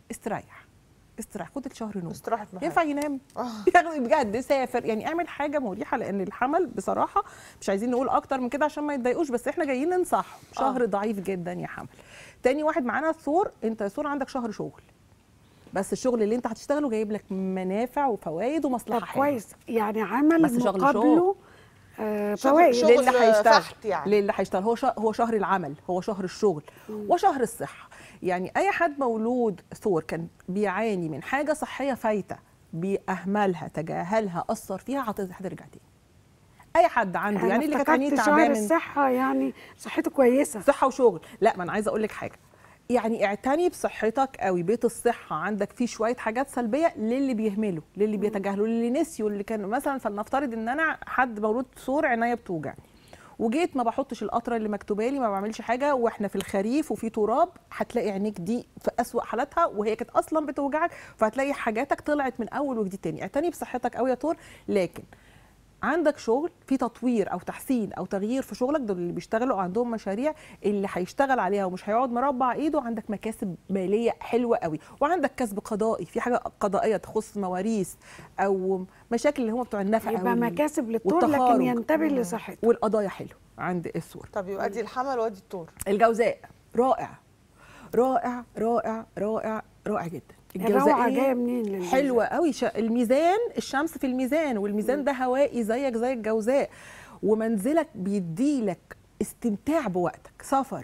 استريح استريح خد الشهر نوم استراحه محل ينفع ينام آه. يعني بجد سافر يعني اعمل حاجه مريحه لان الحمل بصراحه مش عايزين نقول اكتر من كده عشان ما يتضايقوش بس احنا جايين ننصحهم شهر آه. ضعيف جدا يا حمل تاني واحد معانا الثور انت الثور عندك شهر شغل بس الشغل اللي انت هتشتغله جايب لك منافع وفوائد ومصلحه طب حلوة. كويس يعني عمل بس شغل مقابله آه شغل- فوائد شغل للي هيشتغل فحت يعني. للي هيشتغل هو شهر هو شهر العمل هو شهر الشغل وشهر الصحه يعني اي حد مولود ثور كان بيعاني من حاجه صحيه فايته بيأهملها تجاهلها اثر فيها هت- هترجع تاني اي حد عنده أنا يعني اللي كانت عينيه افتكرت تعبانه شهر من الصحه يعني صحته كويسه صحه وشغل لا ما انا عايزه اقول لك حاجه يعني اعتني بصحتك قوي بيت الصحه عندك فيه شويه حاجات سلبيه للي بيهملوا للي بيتجاهلوا للي نسيوا اللي كان مثلا فلنفترض ان انا حد مولود ثور عينيا بتوجعني وجيت ما بحطش القطره اللي مكتوبه لي ما بعملش حاجه واحنا في الخريف وفي تراب هتلاقي عينيك دي في اسوأ حالاتها وهي كانت اصلا بتوجعك فهتلاقي حاجاتك طلعت من اول وجديد تاني اعتني بصحتك قوي يا تور لكن عندك شغل في تطوير او تحسين او تغيير في شغلك دول اللي بيشتغلوا أو عندهم مشاريع اللي هيشتغل عليها ومش هيقعد مربع ايده عندك مكاسب ماليه حلوه قوي وعندك كسب قضائي في حاجه قضائيه تخص مواريث او مشاكل اللي هم بتوع النفقه يبقى وال- مكاسب للطول لكن والتخارج. ينتبه لصحته والقضايا حلو عند السور طب يبقى دي الحمل وادي الطور الجوزاء رائع رائع رائع رائع رائع جدا الروعه جايه منين للجوزاء؟ حلوه قوي ش... الميزان الشمس في الميزان والميزان ده هوائي زيك زي الجوزاء ومنزلك بيديلك استمتاع بوقتك سفر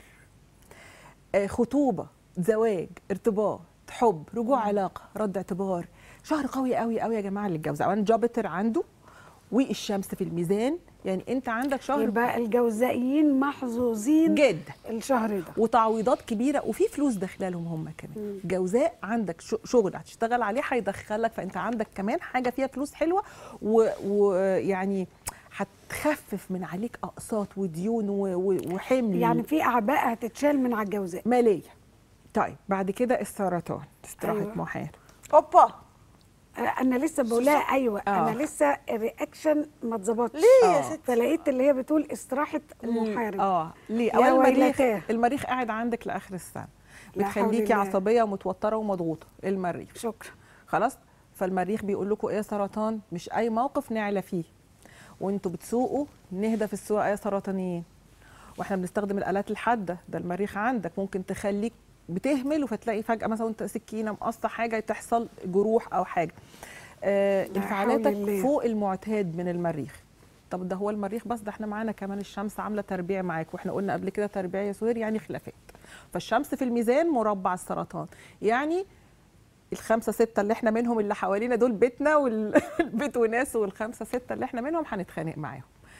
آه، خطوبه زواج ارتباط حب رجوع علاقه رد اعتبار شهر قوي قوي قوي يا جماعه للجوزاء وانا جوبيتر عنده والشمس في الميزان يعني انت عندك شهر يبقى الجوزائيين محظوظين جدا الشهر ده وتعويضات كبيره وفي فلوس داخله لهم هم كمان جوزاء عندك ش- شغل هتشتغل عليه هيدخلك فانت عندك كمان حاجه فيها فلوس حلوه ويعني هتخفف من عليك اقساط وديون و- و- وحمل يعني في اعباء هتتشال من على الجوزاء ماليه طيب بعد كده السرطان استراحه أيوة. أيوة. محارب اوبا انا لسه بقولها ايوه آه. انا لسه الرياكشن ما اتظبطش ليه يا آه. ستي فلقيت اللي هي بتقول استراحه محارب اه ليه يا اولا المريخ ويلتاه. المريخ قاعد عندك لاخر السنه لا حول بتخليكي الله. عصبيه ومتوتره ومضغوطه المريخ شكرا خلاص فالمريخ بيقول لكم ايه يا سرطان مش اي موقف نعلى فيه وانتوا بتسوقوا نهدى في السواقه يا سرطانيين واحنا بنستخدم الالات الحاده ده المريخ عندك ممكن تخليك بتهمل فتلاقي فجاه مثلا وانت سكينه مقصه حاجه تحصل جروح او حاجه آه لا حول الله. انفعالاتك فوق المعتاد من المريخ طب ده هو المريخ بس ده احنا معانا كمان الشمس عامله تربيع معاك واحنا قلنا قبل كده تربيع يا سهير يعني خلافات فالشمس في الميزان مربع السرطان يعني الخمسه سته اللي احنا منهم اللي حوالينا دول بيتنا والبيت وناسه والخمسه سته اللي احنا منهم هنتخانق معاهم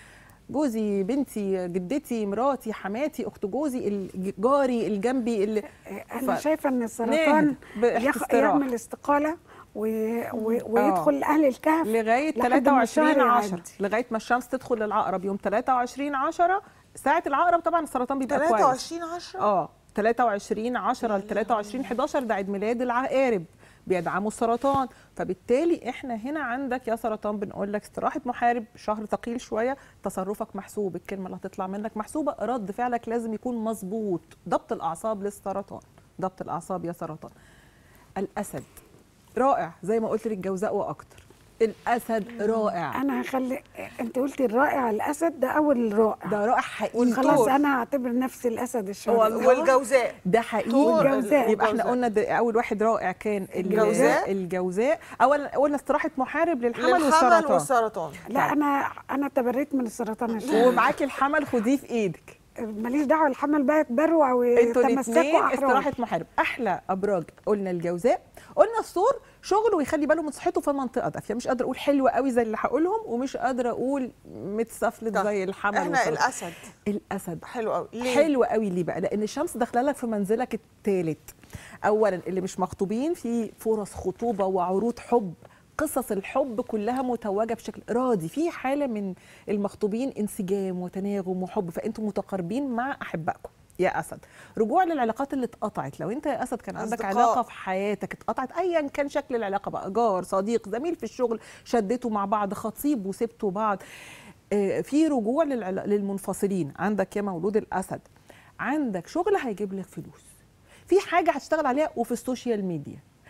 جوزي بنتي جدتي مراتي حماتي اخت جوزي ال- جاري الجنبي اللي انا ف- شايفه ان السرطان نهدى يخ... باستراحة. يعمل استقاله و... و... ويدخل اهل الكهف لغايه لحد ما الشهر 23 10 يعدي. لغايه ما الشمس تدخل للعقرب يوم 23 10 ساعه العقرب طبعا السرطان بيبقى كويس 23 10 اه 23 10 ل 23 11 ده عيد ميلاد العقارب بيدعموا السرطان فبالتالي احنا هنا عندك يا سرطان بنقول لك استراحه محارب شهر ثقيل شويه تصرفك محسوب الكلمه اللي هتطلع منك محسوبه رد فعلك لازم يكون مظبوط ضبط الاعصاب للسرطان ضبط الاعصاب يا سرطان الاسد رائع زي ما قلت لك جوزاء واكتر الاسد رائع انا هخلي انت قلتي الرائع الاسد ده اول رائع ده رائع حقيقي خلاص انا هعتبر نفسي الاسد الشهر ده. والجوزاء ده حقيقي طول الجوزاء. يبقى احنا الجوزاء. قلنا ده اول واحد رائع كان الجوزاء. الجوزاء اولا قلنا استراحه محارب للحمل, للحمل والسرطان والسرطان لا انا انا تبريت من السرطان الشهر ومعاكي الحمل خديه في ايدك ماليش دعوه الحمل بقى يتبروا انتوا ويتمسكوا الاثنين احرار استراحه محارب احلى ابراج قلنا الجوزاء قلنا الثور شغله ويخلي باله من صحته في منطقه دافيه مش قادره اقول حلوه قوي زي اللي هقولهم ومش قادره اقول متسفلت طب، زي الحمل احنا والسرطان. الاسد الاسد حلو قوي ليه حلو قوي ليه بقى لان الشمس داخله لك في منزلك الثالث اولا اللي مش مخطوبين في فرص خطوبه وعروض حب قصص الحب كلها متوجه بشكل راضي في حاله من المخطوبين انسجام وتناغم وحب فانتم متقاربين مع احبائكم يا اسد رجوع للعلاقات اللي اتقطعت لو انت يا اسد كان عندك أصدقاء. علاقه في حياتك اتقطعت ايا كان شكل العلاقه بقى جار صديق زميل في الشغل شديتوا مع بعض خطيب وسبتوا بعض آه، في رجوع للعلا- للمنفصلين عندك يا مولود الاسد عندك شغل هيجيب لك فلوس في حاجه هتشتغل عليها وفي السوشيال ميديا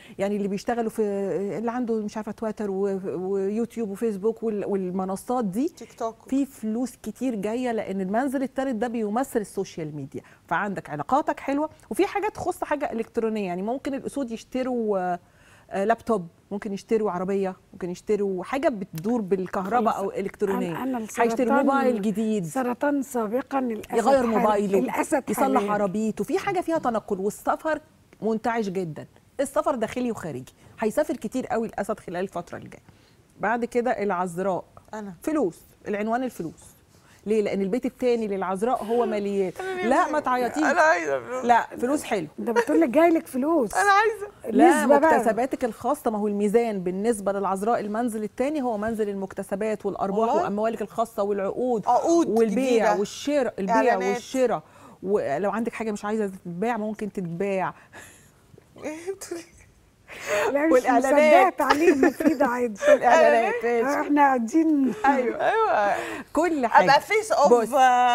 يعني اللي بيشتغلوا في اللي عنده مش عارفه تويتر و- ويوتيوب وفيسبوك وال- والمنصات دي تيك توك في فلوس كتير جايه لان المنزل الثالث ده بيمثل السوشيال ميديا فعندك علاقاتك حلوه وفي حاجات تخص حاجه الكترونيه يعني ممكن الاسود يشتروا آه، آه، لابتوب ممكن يشتروا عربيه ممكن يشتروا حاجه بتدور بالكهرباء او الكترونيه أنا- أنا هيشتروا السرطان- موبايل جديد سرطان سابقا الاسد يغير حال- موبايله الاسد يصلح حاليا. عربيته في حاجه فيها تنقل والسفر منتعش جدا السفر داخلي وخارجي هيسافر كتير قوي الاسد خلال الفتره اللي جايه بعد كده العذراء انا فلوس العنوان الفلوس ليه لان البيت الثاني للعذراء هو ماليات لا ما تعيطيش انا عايزه فلوس لا فلوس حلو ده بتقول لك جاي لك فلوس انا عايزه لا نسبة بقى. مكتسباتك الخاصه ما هو الميزان بالنسبه للعذراء المنزل الثاني هو منزل المكتسبات والارباح والله؟ واموالك الخاصه والعقود عقود والبيع جديدة. والشراء البيع إعلانات. والشراء ولو عندك حاجه مش عايزه تتباع ممكن تتباع لا مش والإعلانات. مصدقة تعليق مفيد عادي الاعلانات ماشي. احنا قاعدين ايوه ايوه كل حاجه ابقى فيس اوف بص.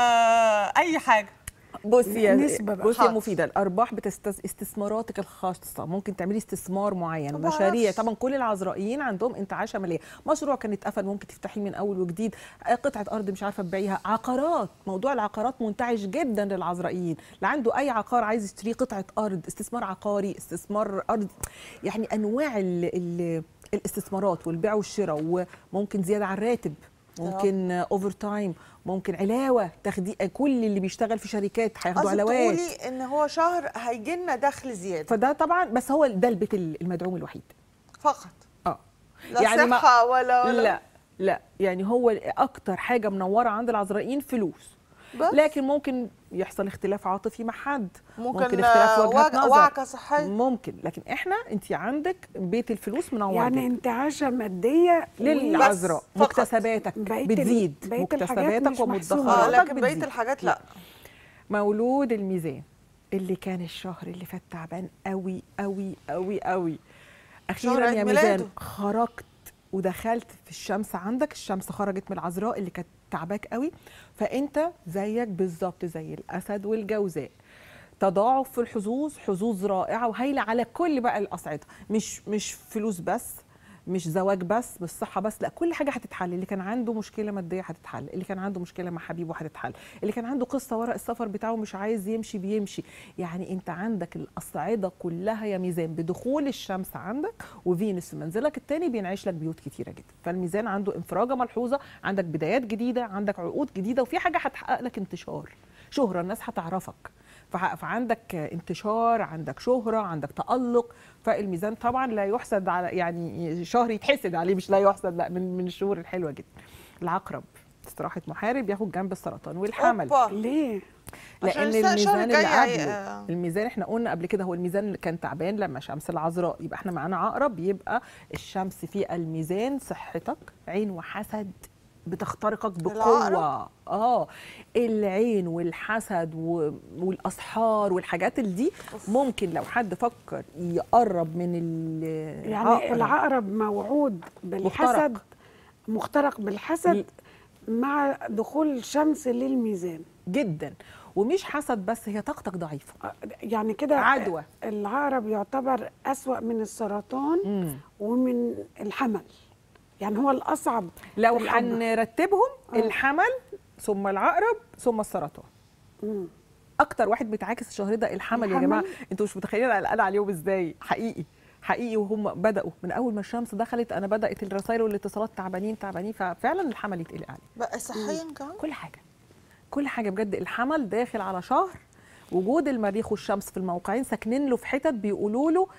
اي حاجه بصي يا نسبة بقى. بصي يا حاضر. مفيده الارباح بتستس... استثماراتك الخاصه ممكن تعملي استثمار معين ما مشاريع بعرفش. طبعا كل العذرائيين عندهم انتعاشه ماليه مشروع كان اتقفل ممكن تفتحيه من اول وجديد آه، قطعه ارض مش عارفه تبيعيها عقارات موضوع العقارات منتعش جدا للعذرائيين اللي عنده اي عقار عايز يشتريه قطعه ارض استثمار عقاري استثمار ارض يعني انواع ال... ال... الاستثمارات والبيع والشراء وممكن زياده على الراتب ممكن اوفر تايم ممكن علاوه تاخدي كل اللي بيشتغل في شركات هياخدوا قصدك علاوات تقولي ان هو شهر هيجي لنا دخل زياده فده طبعا بس هو ده البيت المدعوم الوحيد فقط اه لا يعني ما- صحه ولا ولا لا لا يعني هو اكتر حاجه منوره عند العذرائيين فلوس بس. لكن ممكن يحصل اختلاف عاطفي مع حد ممكن, ممكن اختلاف آه، وجهات وج- نظر وعكه صحيه ممكن لكن احنا انت عندك بيت الفلوس منور يعني جدا. انتعاشة مادية للعذراء بس فقط. مكتسباتك بقية ال- بتزيد بقية الحاجات مكتسباتك مش محسوبة. اه ومدخراتك لكن بقيه بتزيد. الحاجات لا مولود الميزان اللي كان الشهر اللي فات تعبان قوي قوي قوي قوي اخيرا عيد يا ميلاده. ميزان خرجت ودخلت في الشمس عندك الشمس خرجت من العذراء اللي كانت تعباك قوي فانت زيك بالظبط زي الاسد والجوزاء تضاعف في الحظوظ حظوظ رائعه وهايله على كل بقى الاصعده مش مش فلوس بس مش زواج بس مش صحه بس لا كل حاجه هتتحل اللي كان عنده مشكله ماديه هتتحل اللي كان عنده مشكله مع حبيبه هتتحل اللي كان عنده قصه ورق السفر بتاعه مش عايز يمشي بيمشي يعني انت عندك الاصعده كلها يا ميزان بدخول الشمس عندك وفينوس في منزلك الثاني بينعش لك بيوت كتيره جدا فالميزان عنده انفراجه ملحوظه عندك بدايات جديده عندك عقود جديده وفي حاجه هتحقق لك انتشار شهره الناس هتعرفك فع- فعندك انتشار عندك شهرة عندك تألق فالميزان طبعا لا يحسد على يعني شهر يتحسد عليه مش لا يحسد لا من من الشهور الحلوة جدا العقرب استراحة محارب ياخد جنب السرطان والحمل أوبا. ليه؟ عشان لان الس- الشهر الميزان اللي الجاي هي- قبله آه. الميزان احنا قلنا قبل كده هو الميزان اللي كان تعبان لما شمس العذراء يبقى احنا معانا عقرب يبقى الشمس في الميزان صحتك عين وحسد بتخترقك بقوه العقرب؟ اه العين والحسد و- والاسحار والحاجات اللي دي ممكن لو حد فكر يقرب من ال- يعني العقرب موعود بالحسد مخترق بالحسد مع دخول الشمس للميزان جدا ومش حسد بس هي طاقتك ضعيفه يعني كده عدوى. العقرب يعتبر أسوأ من السرطان مم. ومن الحمل يعني هو الأصعب لو في الأمر. هنرتبهم آه. الحمل ثم العقرب ثم السرطان مم. اكتر واحد بيتعاكس الشهر ده الحمل يا الحمل؟ جماعه انتوا مش متخيلين انا قلقانه عليهم ازاي حقيقي حقيقي وهم بداوا من اول ما الشمس دخلت انا بدات الرسائل والاتصالات تعبانين تعبانين ففعلا الحمل يتقلق عليه بقى صحيا كمان كل حاجه كل حاجه بجد الحمل داخل على شهر وجود المريخ والشمس في الموقعين ساكنين له في حتت بيقولوا له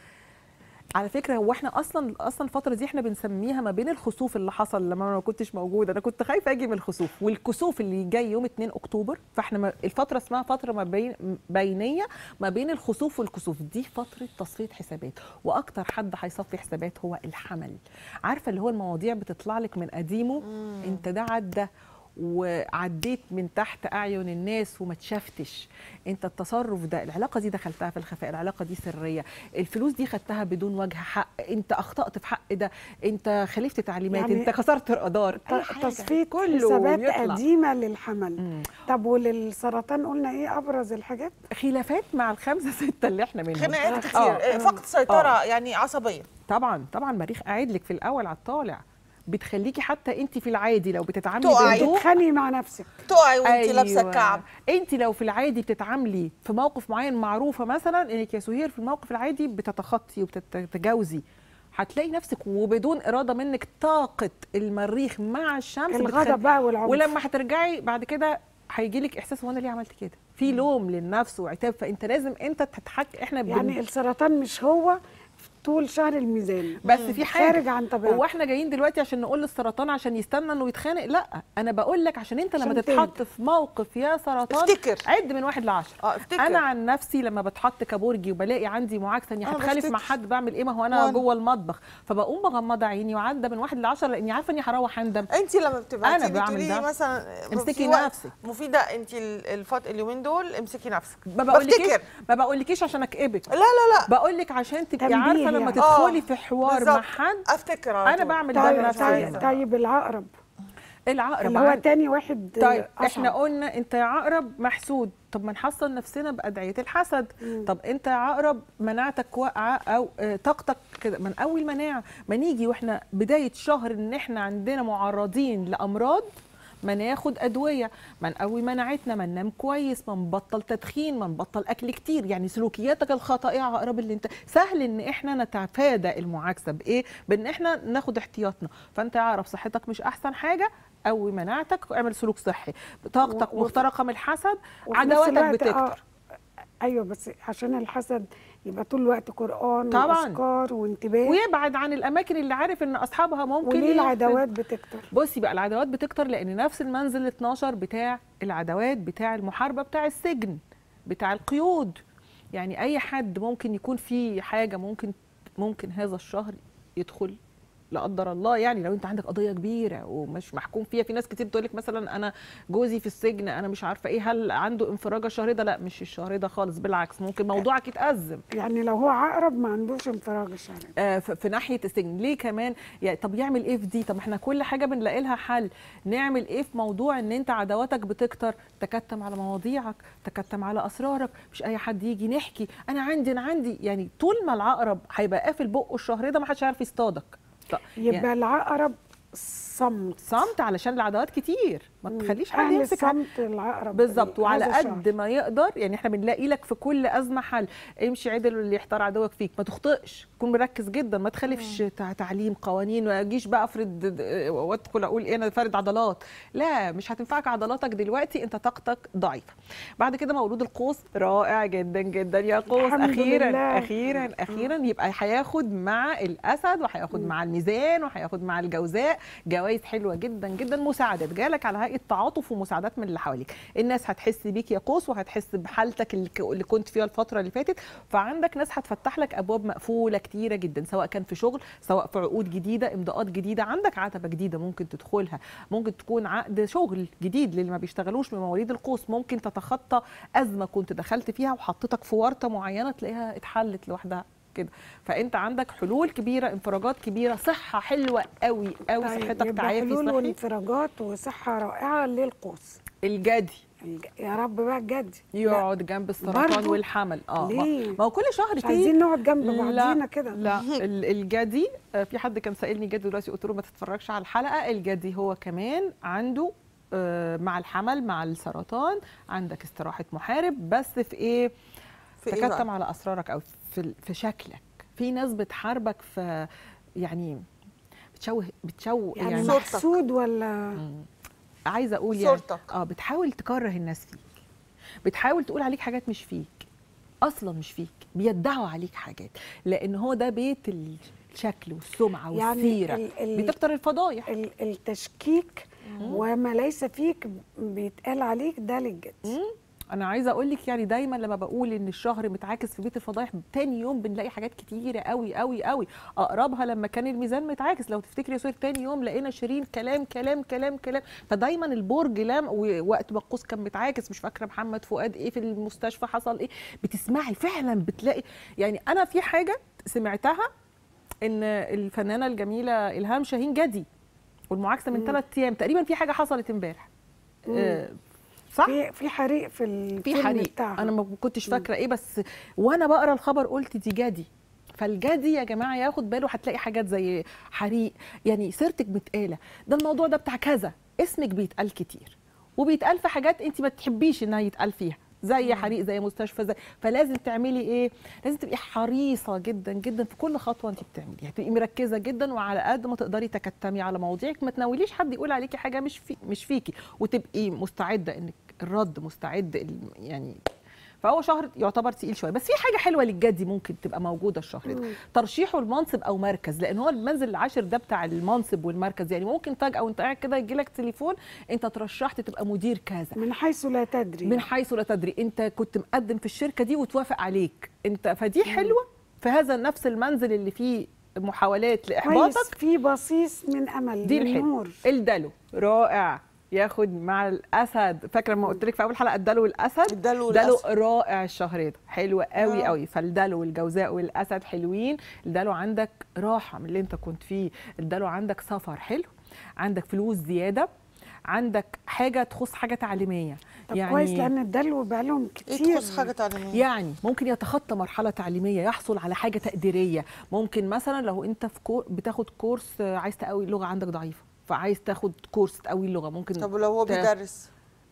على فكره هو احنا اصلا اصلا الفتره دي احنا بنسميها ما بين الخسوف اللي حصل لما انا ما كنتش موجوده انا كنت خايفه اجي من الخسوف والكسوف اللي جاي يوم 2 اكتوبر فاحنا ما الفتره اسمها فتره ما بين بينيه ما بين الخسوف والكسوف دي فتره تصفيه حسابات واكتر حد هيصفي حسابات هو الحمل عارفه اللي هو المواضيع بتطلع لك من قديمه انت ده عدى وعديت من تحت اعين الناس وما اتشفتش انت التصرف ده العلاقه دي دخلتها في الخفاء العلاقه دي سريه الفلوس دي خدتها بدون وجه حق انت اخطات في حق ده انت خالفت تعليمات يعني انت كسرت رادار أي ت- حاجة. تصفيه كله حسابات بيطلع. قديمه للحمل مم. طب وللسرطان قلنا ايه ابرز الحاجات خلافات مع الخمسه سته اللي احنا منهم خناقات آه. كتير آه. آه، فقد سيطره يعني عصبيه طبعا طبعا مريخ قاعد لك في الاول على الطالع بتخليكي حتى انت في العادي لو بتتعاملي تقعي. بهدوء تتخانقي مع نفسك تقعي وانت لابسه أيوة. الكعب انت لو في العادي بتتعاملي في موقف معين معروفه مثلا انك يا سهير في الموقف العادي بتتخطي وبتتجاوزي هتلاقي نفسك وبدون اراده منك طاقه المريخ مع الشمس بتخلي- الغضب بقى والعنف ولما هترجعي بعد كده هيجي لك احساس هو انا ليه عملت كده في لوم للنفس وعتاب فانت لازم انت تتحكم احنا بن- يعني السرطان مش هو طول شهر الميزان بس في حاجه خارج عن طبيعته هو احنا جايين دلوقتي عشان نقول للسرطان عشان يستنى انه يتخانق لا انا بقول لك عشان انت لما عشان تتحط في موقف يا سرطان افتكر. عد من واحد لعشرة اه افتكر انا عن نفسي لما بتحط كبرجي وبلاقي عندي معاكسه اني أنا هتخالف مع بفتكر. حد بعمل ايه ما هو انا وأنا. جوه المطبخ فبقوم مغمضه عيني وعدى من واحد لعشرة لاني عارفه اني هروح اندم انت لما بتبعتي أنا لي بعمل تقولي ده. لي مثلا امسكي في وقت نفسك. مفيده انت ال- الفت اليومين دول امسكي نفسك ما بقولكيش بفتكر ما بقولكيش عشان اكئبك لا لا لا بقول لك عشان تبقي تنبيه عارفه لما يعني. تدخلي آه، في حوار بالظبط. مع حد افتكر على انا طول. بعمل ده طيب لنفسي طيب, طيب العقرب العقرب اللي هو عارف- تاني واحد طيب أصعب. احنا قلنا انت يا عقرب محسود طب ما نحصن نفسنا بادعيه الحسد طب انت يا عقرب مناعتك واقعه او آه، طاقتك كده من اول مناعه ما نيجي واحنا بدايه شهر ان احنا عندنا معرضين لامراض ما ناخد ادويه ما نقوي مناعتنا ما ننام كويس ما نبطل تدخين ما نبطل اكل كتير يعني سلوكياتك الخاطئه يا عقرب اللي انت سهل ان احنا نتفادى المعاكسه بايه بان احنا ناخد احتياطنا فانت يا عقرب صحتك مش احسن حاجه قوي مناعتك واعمل سلوك صحي طاقتك و- و- مخترقه من الحسد وفي نفس عدواتك الوقت بتكتر ايوه بس عشان الحسد يبقى طول الوقت قران طبعاً. واذكار وانتباه ويبعد عن الاماكن اللي عارف ان اصحابها ممكن وليه يفسد. العداوات بتكتر بصي بقى العداوات بتكتر لان نفس المنزل 12 بتاع العداوات بتاع المحاربه بتاع السجن بتاع القيود يعني اي حد ممكن يكون في حاجه ممكن ممكن هذا الشهر يدخل لا قدر الله يعني لو انت عندك قضيه كبيره ومش محكوم فيها في ناس كتير بتقول لك مثلا انا جوزي في السجن انا مش عارفه ايه هل عنده انفراجه الشهر ده لا مش الشهر ده خالص بالعكس ممكن موضوعك يتأزم يعني لو هو عقرب ما عندوش انفراج الشهري آه، ف- في ناحيه السجن ليه كمان يعني طب يعمل ايه في دي طب احنا كل حاجه بنلاقي لها حل نعمل ايه في موضوع ان انت عداواتك بتكتر تكتم على مواضيعك تكتم على اسرارك مش اي حد يجي نحكي انا عندي انا عندي يعني طول ما العقرب هيبقى قافل بقه الشهر ده ما حدش هيعرف يصطادك ط- يبقى يعني العقرب صمت صمت علشان العداوات كتير ما مم. تخليش حد اهل يمسك ع- الصمت العقرب بالظبط وعلى هذا الشهر. قد ما يقدر يعني احنا بنلاقي لك في كل ازمه حل امشي عدل اللي يحتار عدوك فيك ما تخطئش كون مركز جدا ما تخالفش تع- تعليم قوانين ما اجيش بقى افرض د- د- وادخل اقول ايه انا فارد عضلات لا مش هتنفعك عضلاتك دلوقتي انت طاقتك ضعيفه بعد كده مولود القوس رائع جدا جدا يا قوس الحمد اخيرا لله. اخيرا اخيرا يبقى هياخد مع الاسد وهياخد مع الميزان وهياخد مع الجوزاء جوائز حلوه جدا جدا مساعدات جالك على هيئه تعاطف ومساعدات من اللي حواليك الناس هتحس بيك يا قوس وهتحس بحالتك اللي ك- اللي كنت فيها الفتره اللي فاتت فعندك ناس هتفتح لك ابواب مقفوله كتيره جدا سواء كان في شغل سواء في عقود جديده امضاءات جديده عندك عتبه جديده ممكن تدخلها ممكن تكون عقد شغل جديد للي ما بيشتغلوش من مواليد القوس ممكن تتخطى ازمه كنت دخلت فيها وحطتك في ورطه معينه تلاقيها اتحلت لوحدها كده فانت عندك حلول كبيره انفراجات كبيره صحه حلوه قوي قوي طيب صحتك يبقى تعافي حلول صحي وانفراجات وصحه رائعه للقوس الجدي الج- يا رب بقى الجد يقعد جنب السرطان برضو؟ والحمل اه ما- ليه؟ ما هو كل شهر مش تيجي عايزين نقعد جنب لا بعضينا كده لا ال- الجدي آه، في حد كان سائلني جدي دلوقتي قلت له ما تتفرجش على الحلقه الجدي هو كمان عنده آه، مع الحمل مع السرطان عندك استراحه محارب بس في ايه في إيه بقى؟ تكتم على اسرارك او في ال- في شكلك في ناس بتحاربك في يعني بتشوه بتشوه يعني, يعني, صورتك. محسود ولا عايزه اقول يعني صورتك. اه بتحاول تكره الناس فيك بتحاول تقول عليك حاجات مش فيك اصلا مش فيك بيدعوا عليك حاجات لان هو ده بيت الشكل والسمعه يعني والسيره ال- ال- بتكتر الفضايح ال- التشكيك وما ليس فيك بيتقال عليك ده للجد مم. انا عايزه اقول لك يعني دايما لما بقول ان الشهر متعاكس في بيت الفضايح تاني يوم بنلاقي حاجات كتيره قوي قوي قوي اقربها لما كان الميزان متعاكس لو تفتكري يا سهير تاني يوم لقينا شيرين كلام كلام كلام كلام فدايما البرج لام ووقت ما القوس كان متعاكس مش فاكره محمد فؤاد ايه في المستشفى حصل ايه بتسمعي فعلا بتلاقي يعني انا في حاجه سمعتها ان الفنانه الجميله الهام شاهين جدي والمعاكسه من ثلاث ايام تقريبا في حاجه حصلت امبارح آه، صح في في حريق في الفيلم في حريق بتاعها انا ما كنتش فاكره ايه بس وانا بقرا الخبر قلت دي جدي فالجدي يا جماعه ياخد باله هتلاقي حاجات زي حريق يعني سيرتك متقاله ده الموضوع ده بتاع كذا اسمك بيتقال كتير وبيتقال في حاجات انت ما تحبيش انها يتقال فيها زي حريق زي مستشفى زي فلازم تعملي ايه لازم تبقي حريصه جدا جدا في كل خطوه انت بتعمليها تبقي مركزه جدا وعلى قد ما تقدري تكتمي على مواضيعك ما تناوليش حد يقول عليكي حاجه مش في مش فيكي وتبقي مستعده انك الرد مستعد ال- يعني فهو شهر يعتبر تقيل شويه بس في حاجه حلوه للجدي ممكن تبقى موجوده الشهر ده ترشيحه لمنصب او مركز لان هو المنزل العاشر ده بتاع المنصب والمركز يعني ممكن فجاه وانت قاعد كده يجي لك تليفون انت ترشحت تبقى مدير كذا من حيث لا تدري من حيث لا تدري انت كنت مقدم في الشركه دي وتوافق عليك انت فدي حلوه في هذا نفس المنزل اللي فيه محاولات كويس لاحباطك في بصيص من امل دي من الحلو نور الدلو رائع ياخد مع الاسد فاكره لما قلت لك في اول حلقه الدلو والاسد الدلو دلو والأسد. رائع الشهر ده حلو قوي آه. قوي فالدلو والجوزاء والاسد حلوين الدلو عندك راحه من اللي انت كنت فيه الدلو عندك سفر حلو عندك فلوس زياده عندك حاجه تخص حاجه تعليميه طب يعني كويس لان الدلو بقالهم ايه كتير تخص حاجه تعليميه يعني ممكن يتخطى مرحله تعليميه يحصل على حاجه تقديريه ممكن مثلا لو انت في كور بتاخد كورس آه، عايز تقوي اللغه عندك ضعيفه فعايز تاخد كورس تقوي اللغه ممكن طب ولو هو ت- بيدرس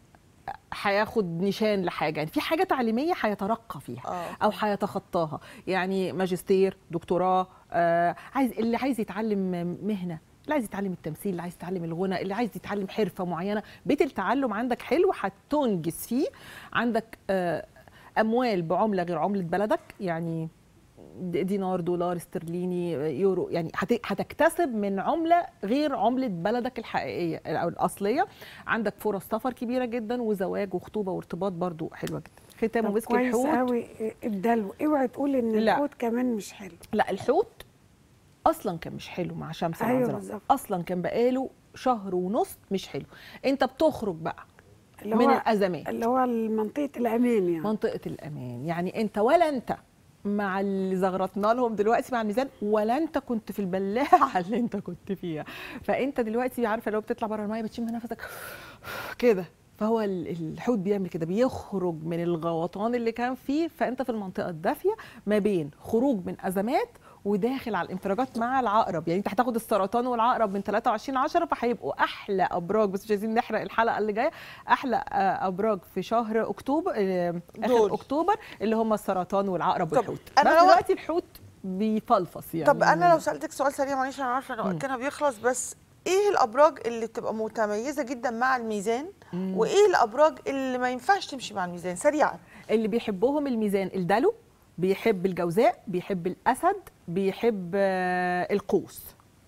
هياخد نشان لحاجه يعني في حاجه تعليميه هيترقى فيها اه او هيتخطاها يعني ماجستير دكتوراه آه عايز اللي عايز يتعلم مهنه اللي عايز يتعلم التمثيل اللي عايز يتعلم الغنى اللي عايز يتعلم حرفه معينه بيت التعلم عندك حلو هتنجز فيه عندك آه اموال بعمله غير عمله بلدك يعني د- دينار دولار استرليني يورو يعني هت- هتكتسب من عمله غير عمله بلدك الحقيقيه او الاصليه عندك فرص سفر كبيره جدا وزواج وخطوبه وارتباط برضو حلوه جدا ختام طب ومسك كويس الحوت قوي الدلو اوعي تقول ان لا. الحوت كمان مش حلو لا الحوت اصلا كان مش حلو مع شمس أيوة العذراء بالظبط. اصلا كان بقاله شهر ونص مش حلو انت بتخرج بقى اللي من هو الازمات اللي هو منطقه الامان يعني منطقه الامان يعني انت ولا انت مع اللي زغرطنا لهم دلوقتي مع الميزان ولا انت كنت في البلاعه اللي انت كنت فيها فانت دلوقتي عارفه لو بتطلع بره الميه بتشم نفسك كده فهو ال- الحوت بيعمل كده بيخرج من الغوطان اللي كان فيه فانت في المنطقه الدافيه ما بين خروج من ازمات وداخل على الانفراجات مع العقرب يعني انت هتاخد السرطان والعقرب من 23 10 فهيبقوا احلى ابراج بس مش عايزين نحرق الحلقه اللي جايه احلى آه، ابراج في شهر اكتوبر آه، دول. اخر اكتوبر اللي هم السرطان والعقرب طب والحوت أنا بس لو- دلوقتي الحوت بيفلفص يعني طب انا لو سالتك سؤال سريع معلش انا عارفه ان مم. وقتنا بيخلص بس ايه الابراج اللي بتبقى متميزه جدا مع الميزان وايه الابراج اللي ما ينفعش تمشي مع الميزان سريعا اللي بيحبهم الميزان الدلو بيحب الجوزاء بيحب الاسد بيحب آه، القوس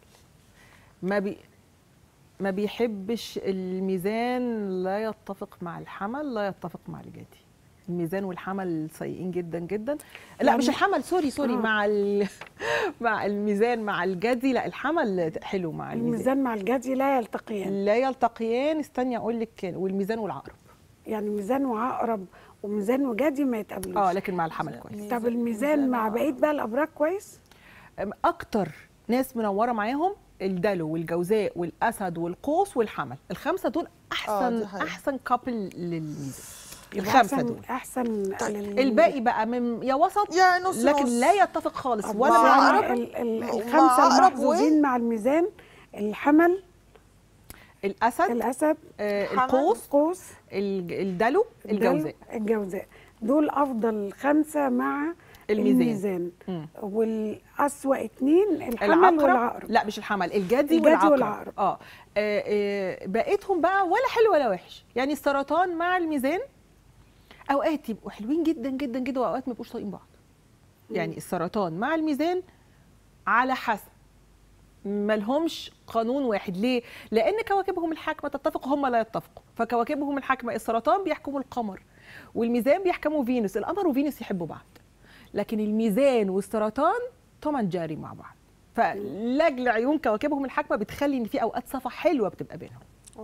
ما بي ما بيحبش الميزان لا يتفق مع الحمل لا يتفق مع الجدي الميزان والحمل سيئين جدا جدا لا يعني- مش الحمل سوري سوري آه. مع ال... مع الميزان مع الجدي لا الحمل حلو مع الميزان الميزان مع الجدي لا يلتقيان لا يلتقيان استني اقول لك والميزان والعقرب يعني ميزان وعقرب وميزان وجدي ما يتقابلوش اه لكن مع الحمل كويس طب الميزان مع بقيه بقى الابراج كويس أم- اكتر ناس منوره معاهم الدلو والجوزاء والاسد والقوس والحمل الخمسه دول احسن دي حقيقة. احسن كابل للميزان يبقى الخمسه احسن دول احسن لل- الباقي بقى من يا وسط يا نص لكن نص. لا يتفق خالص طب ولا بص مع يعني العقرب ال- ال- مع الخمسه عقرب المحظوظين مع الميزان الحمل الاسد الاسد آه حمل. القوس قوس الج- الدلو الدلو، الجوزاء الجوزاء دول افضل خمسه مع الميزان. الميزان مم. والاسوأ اتنين الحمل العقرب والعقرب لا مش الحمل الجدي, الجدي والعقرب, والعقرب. اه, آه, آه بقيتهم بقى ولا حلو ولا وحش يعني السرطان مع الميزان اوقات يبقوا حلوين جدا جدا جدا واوقات ما يبقوش طايقين بعض يعني السرطان مع الميزان على حسب ملهمش قانون واحد ليه لان كواكبهم الحاكمه تتفق هم لا يتفقوا فكواكبهم الحاكمه السرطان بيحكموا القمر والميزان بيحكموا فينوس القمر وفينوس يحبوا بعض لكن الميزان والسرطان توم اند جاري مع بعض فلاجل عيون كواكبهم الحاكمه بتخلي ان في اوقات صفا حلوه بتبقى بينهم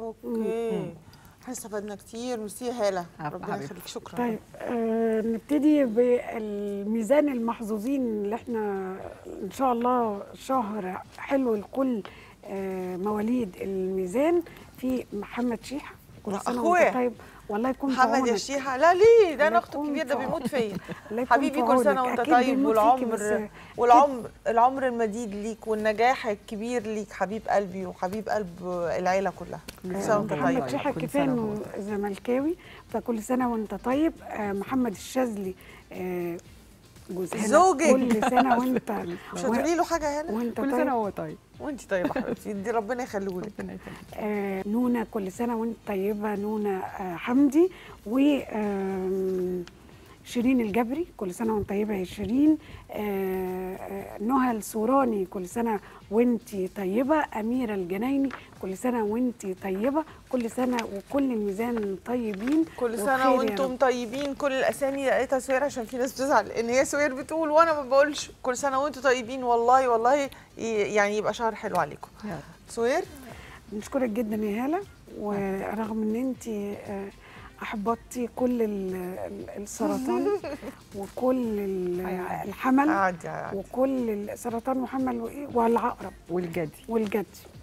اوكي احنا استفدنا كتير ميرسي يا هاله عفو ربنا حبيبتي. يخليك شكرا طيب آه نبتدي بالميزان المحظوظين اللي احنا ان شاء الله شهر حلو لكل آه مواليد الميزان في محمد شيحه كل لا، سنه أخويا. وانت طيب والله يكون في محمد يا عونك. شيحه لا ليه ده انا الله اخته يكون الكبير ده في بيموت فيا الله يكون حبيبي في كل سنه عونك. وانت أكيد طيب بيموت فيكي، بس والعمر والعمر العمر المديد ليك والنجاح الكبير ليك حبيب قلبي وحبيب قلب العيله كلها كل سنه وانت محمد طيب شيحه كل كفايه سنة انه زملكاوي فكل سنه وانت طيب آه محمد الشاذلي آه جوز هلا. زوجك. كل سنه وانت مش هتقولي له حاجه يا هاله وانت كل طيب سنه وهو طيب وانت طيبه حبيبتي دي ربنا يخليه لك ربنا يخليك آه نونا كل سنة وانت طيبة نونا آه حمدي و آم، شيرين الجبري كل سنة وانت طيبة يا شيرين آه آه، نهى السوراني كل سنة وانت طيبة أميرة الجنايني كل سنة وانت طيبة كل سنة وكل الميزان طيبين كل سنه وبخير يا وانتم رب. طيبين كل الاسامي لقيتها سوير عشان في ناس بتزعل ان هي سوير بتقول وانا ما بقولش كل سنه وانتم طيبين والله والله ي- يعني يبقى شهر حلو عليكم يا رب. سوير بنشكرك جدا يا هالة ورغم ان انت آه، احبطتي كل ال- ال- السرطان وكل ال- هيعدي. الحمل عادي عادي وكل السرطان محمل وإيه؟ والعقرب والجدي والجدي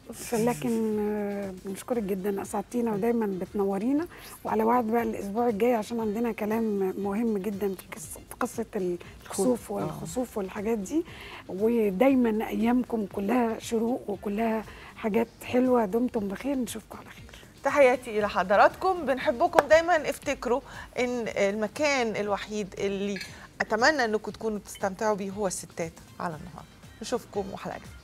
لكن آه، بنشكرك جدا اسعدتينا ودايما بتنورينا وعلى وعد بقى الاسبوع الجاي عشان عندنا كلام مهم جدا في قصه في قصه الخسوف والخسوف والحاجات دي ودايما ايامكم كلها شروق وكلها حاجات حلوه دمتم بخير نشوفكم على خير تحياتي الى حضراتكم بنحبكم دايما افتكروا ان المكان الوحيد اللي اتمنى انكم تكونوا بتستمتعوا بيه هو الستات على النهار نشوفكم وحلقه جديدة.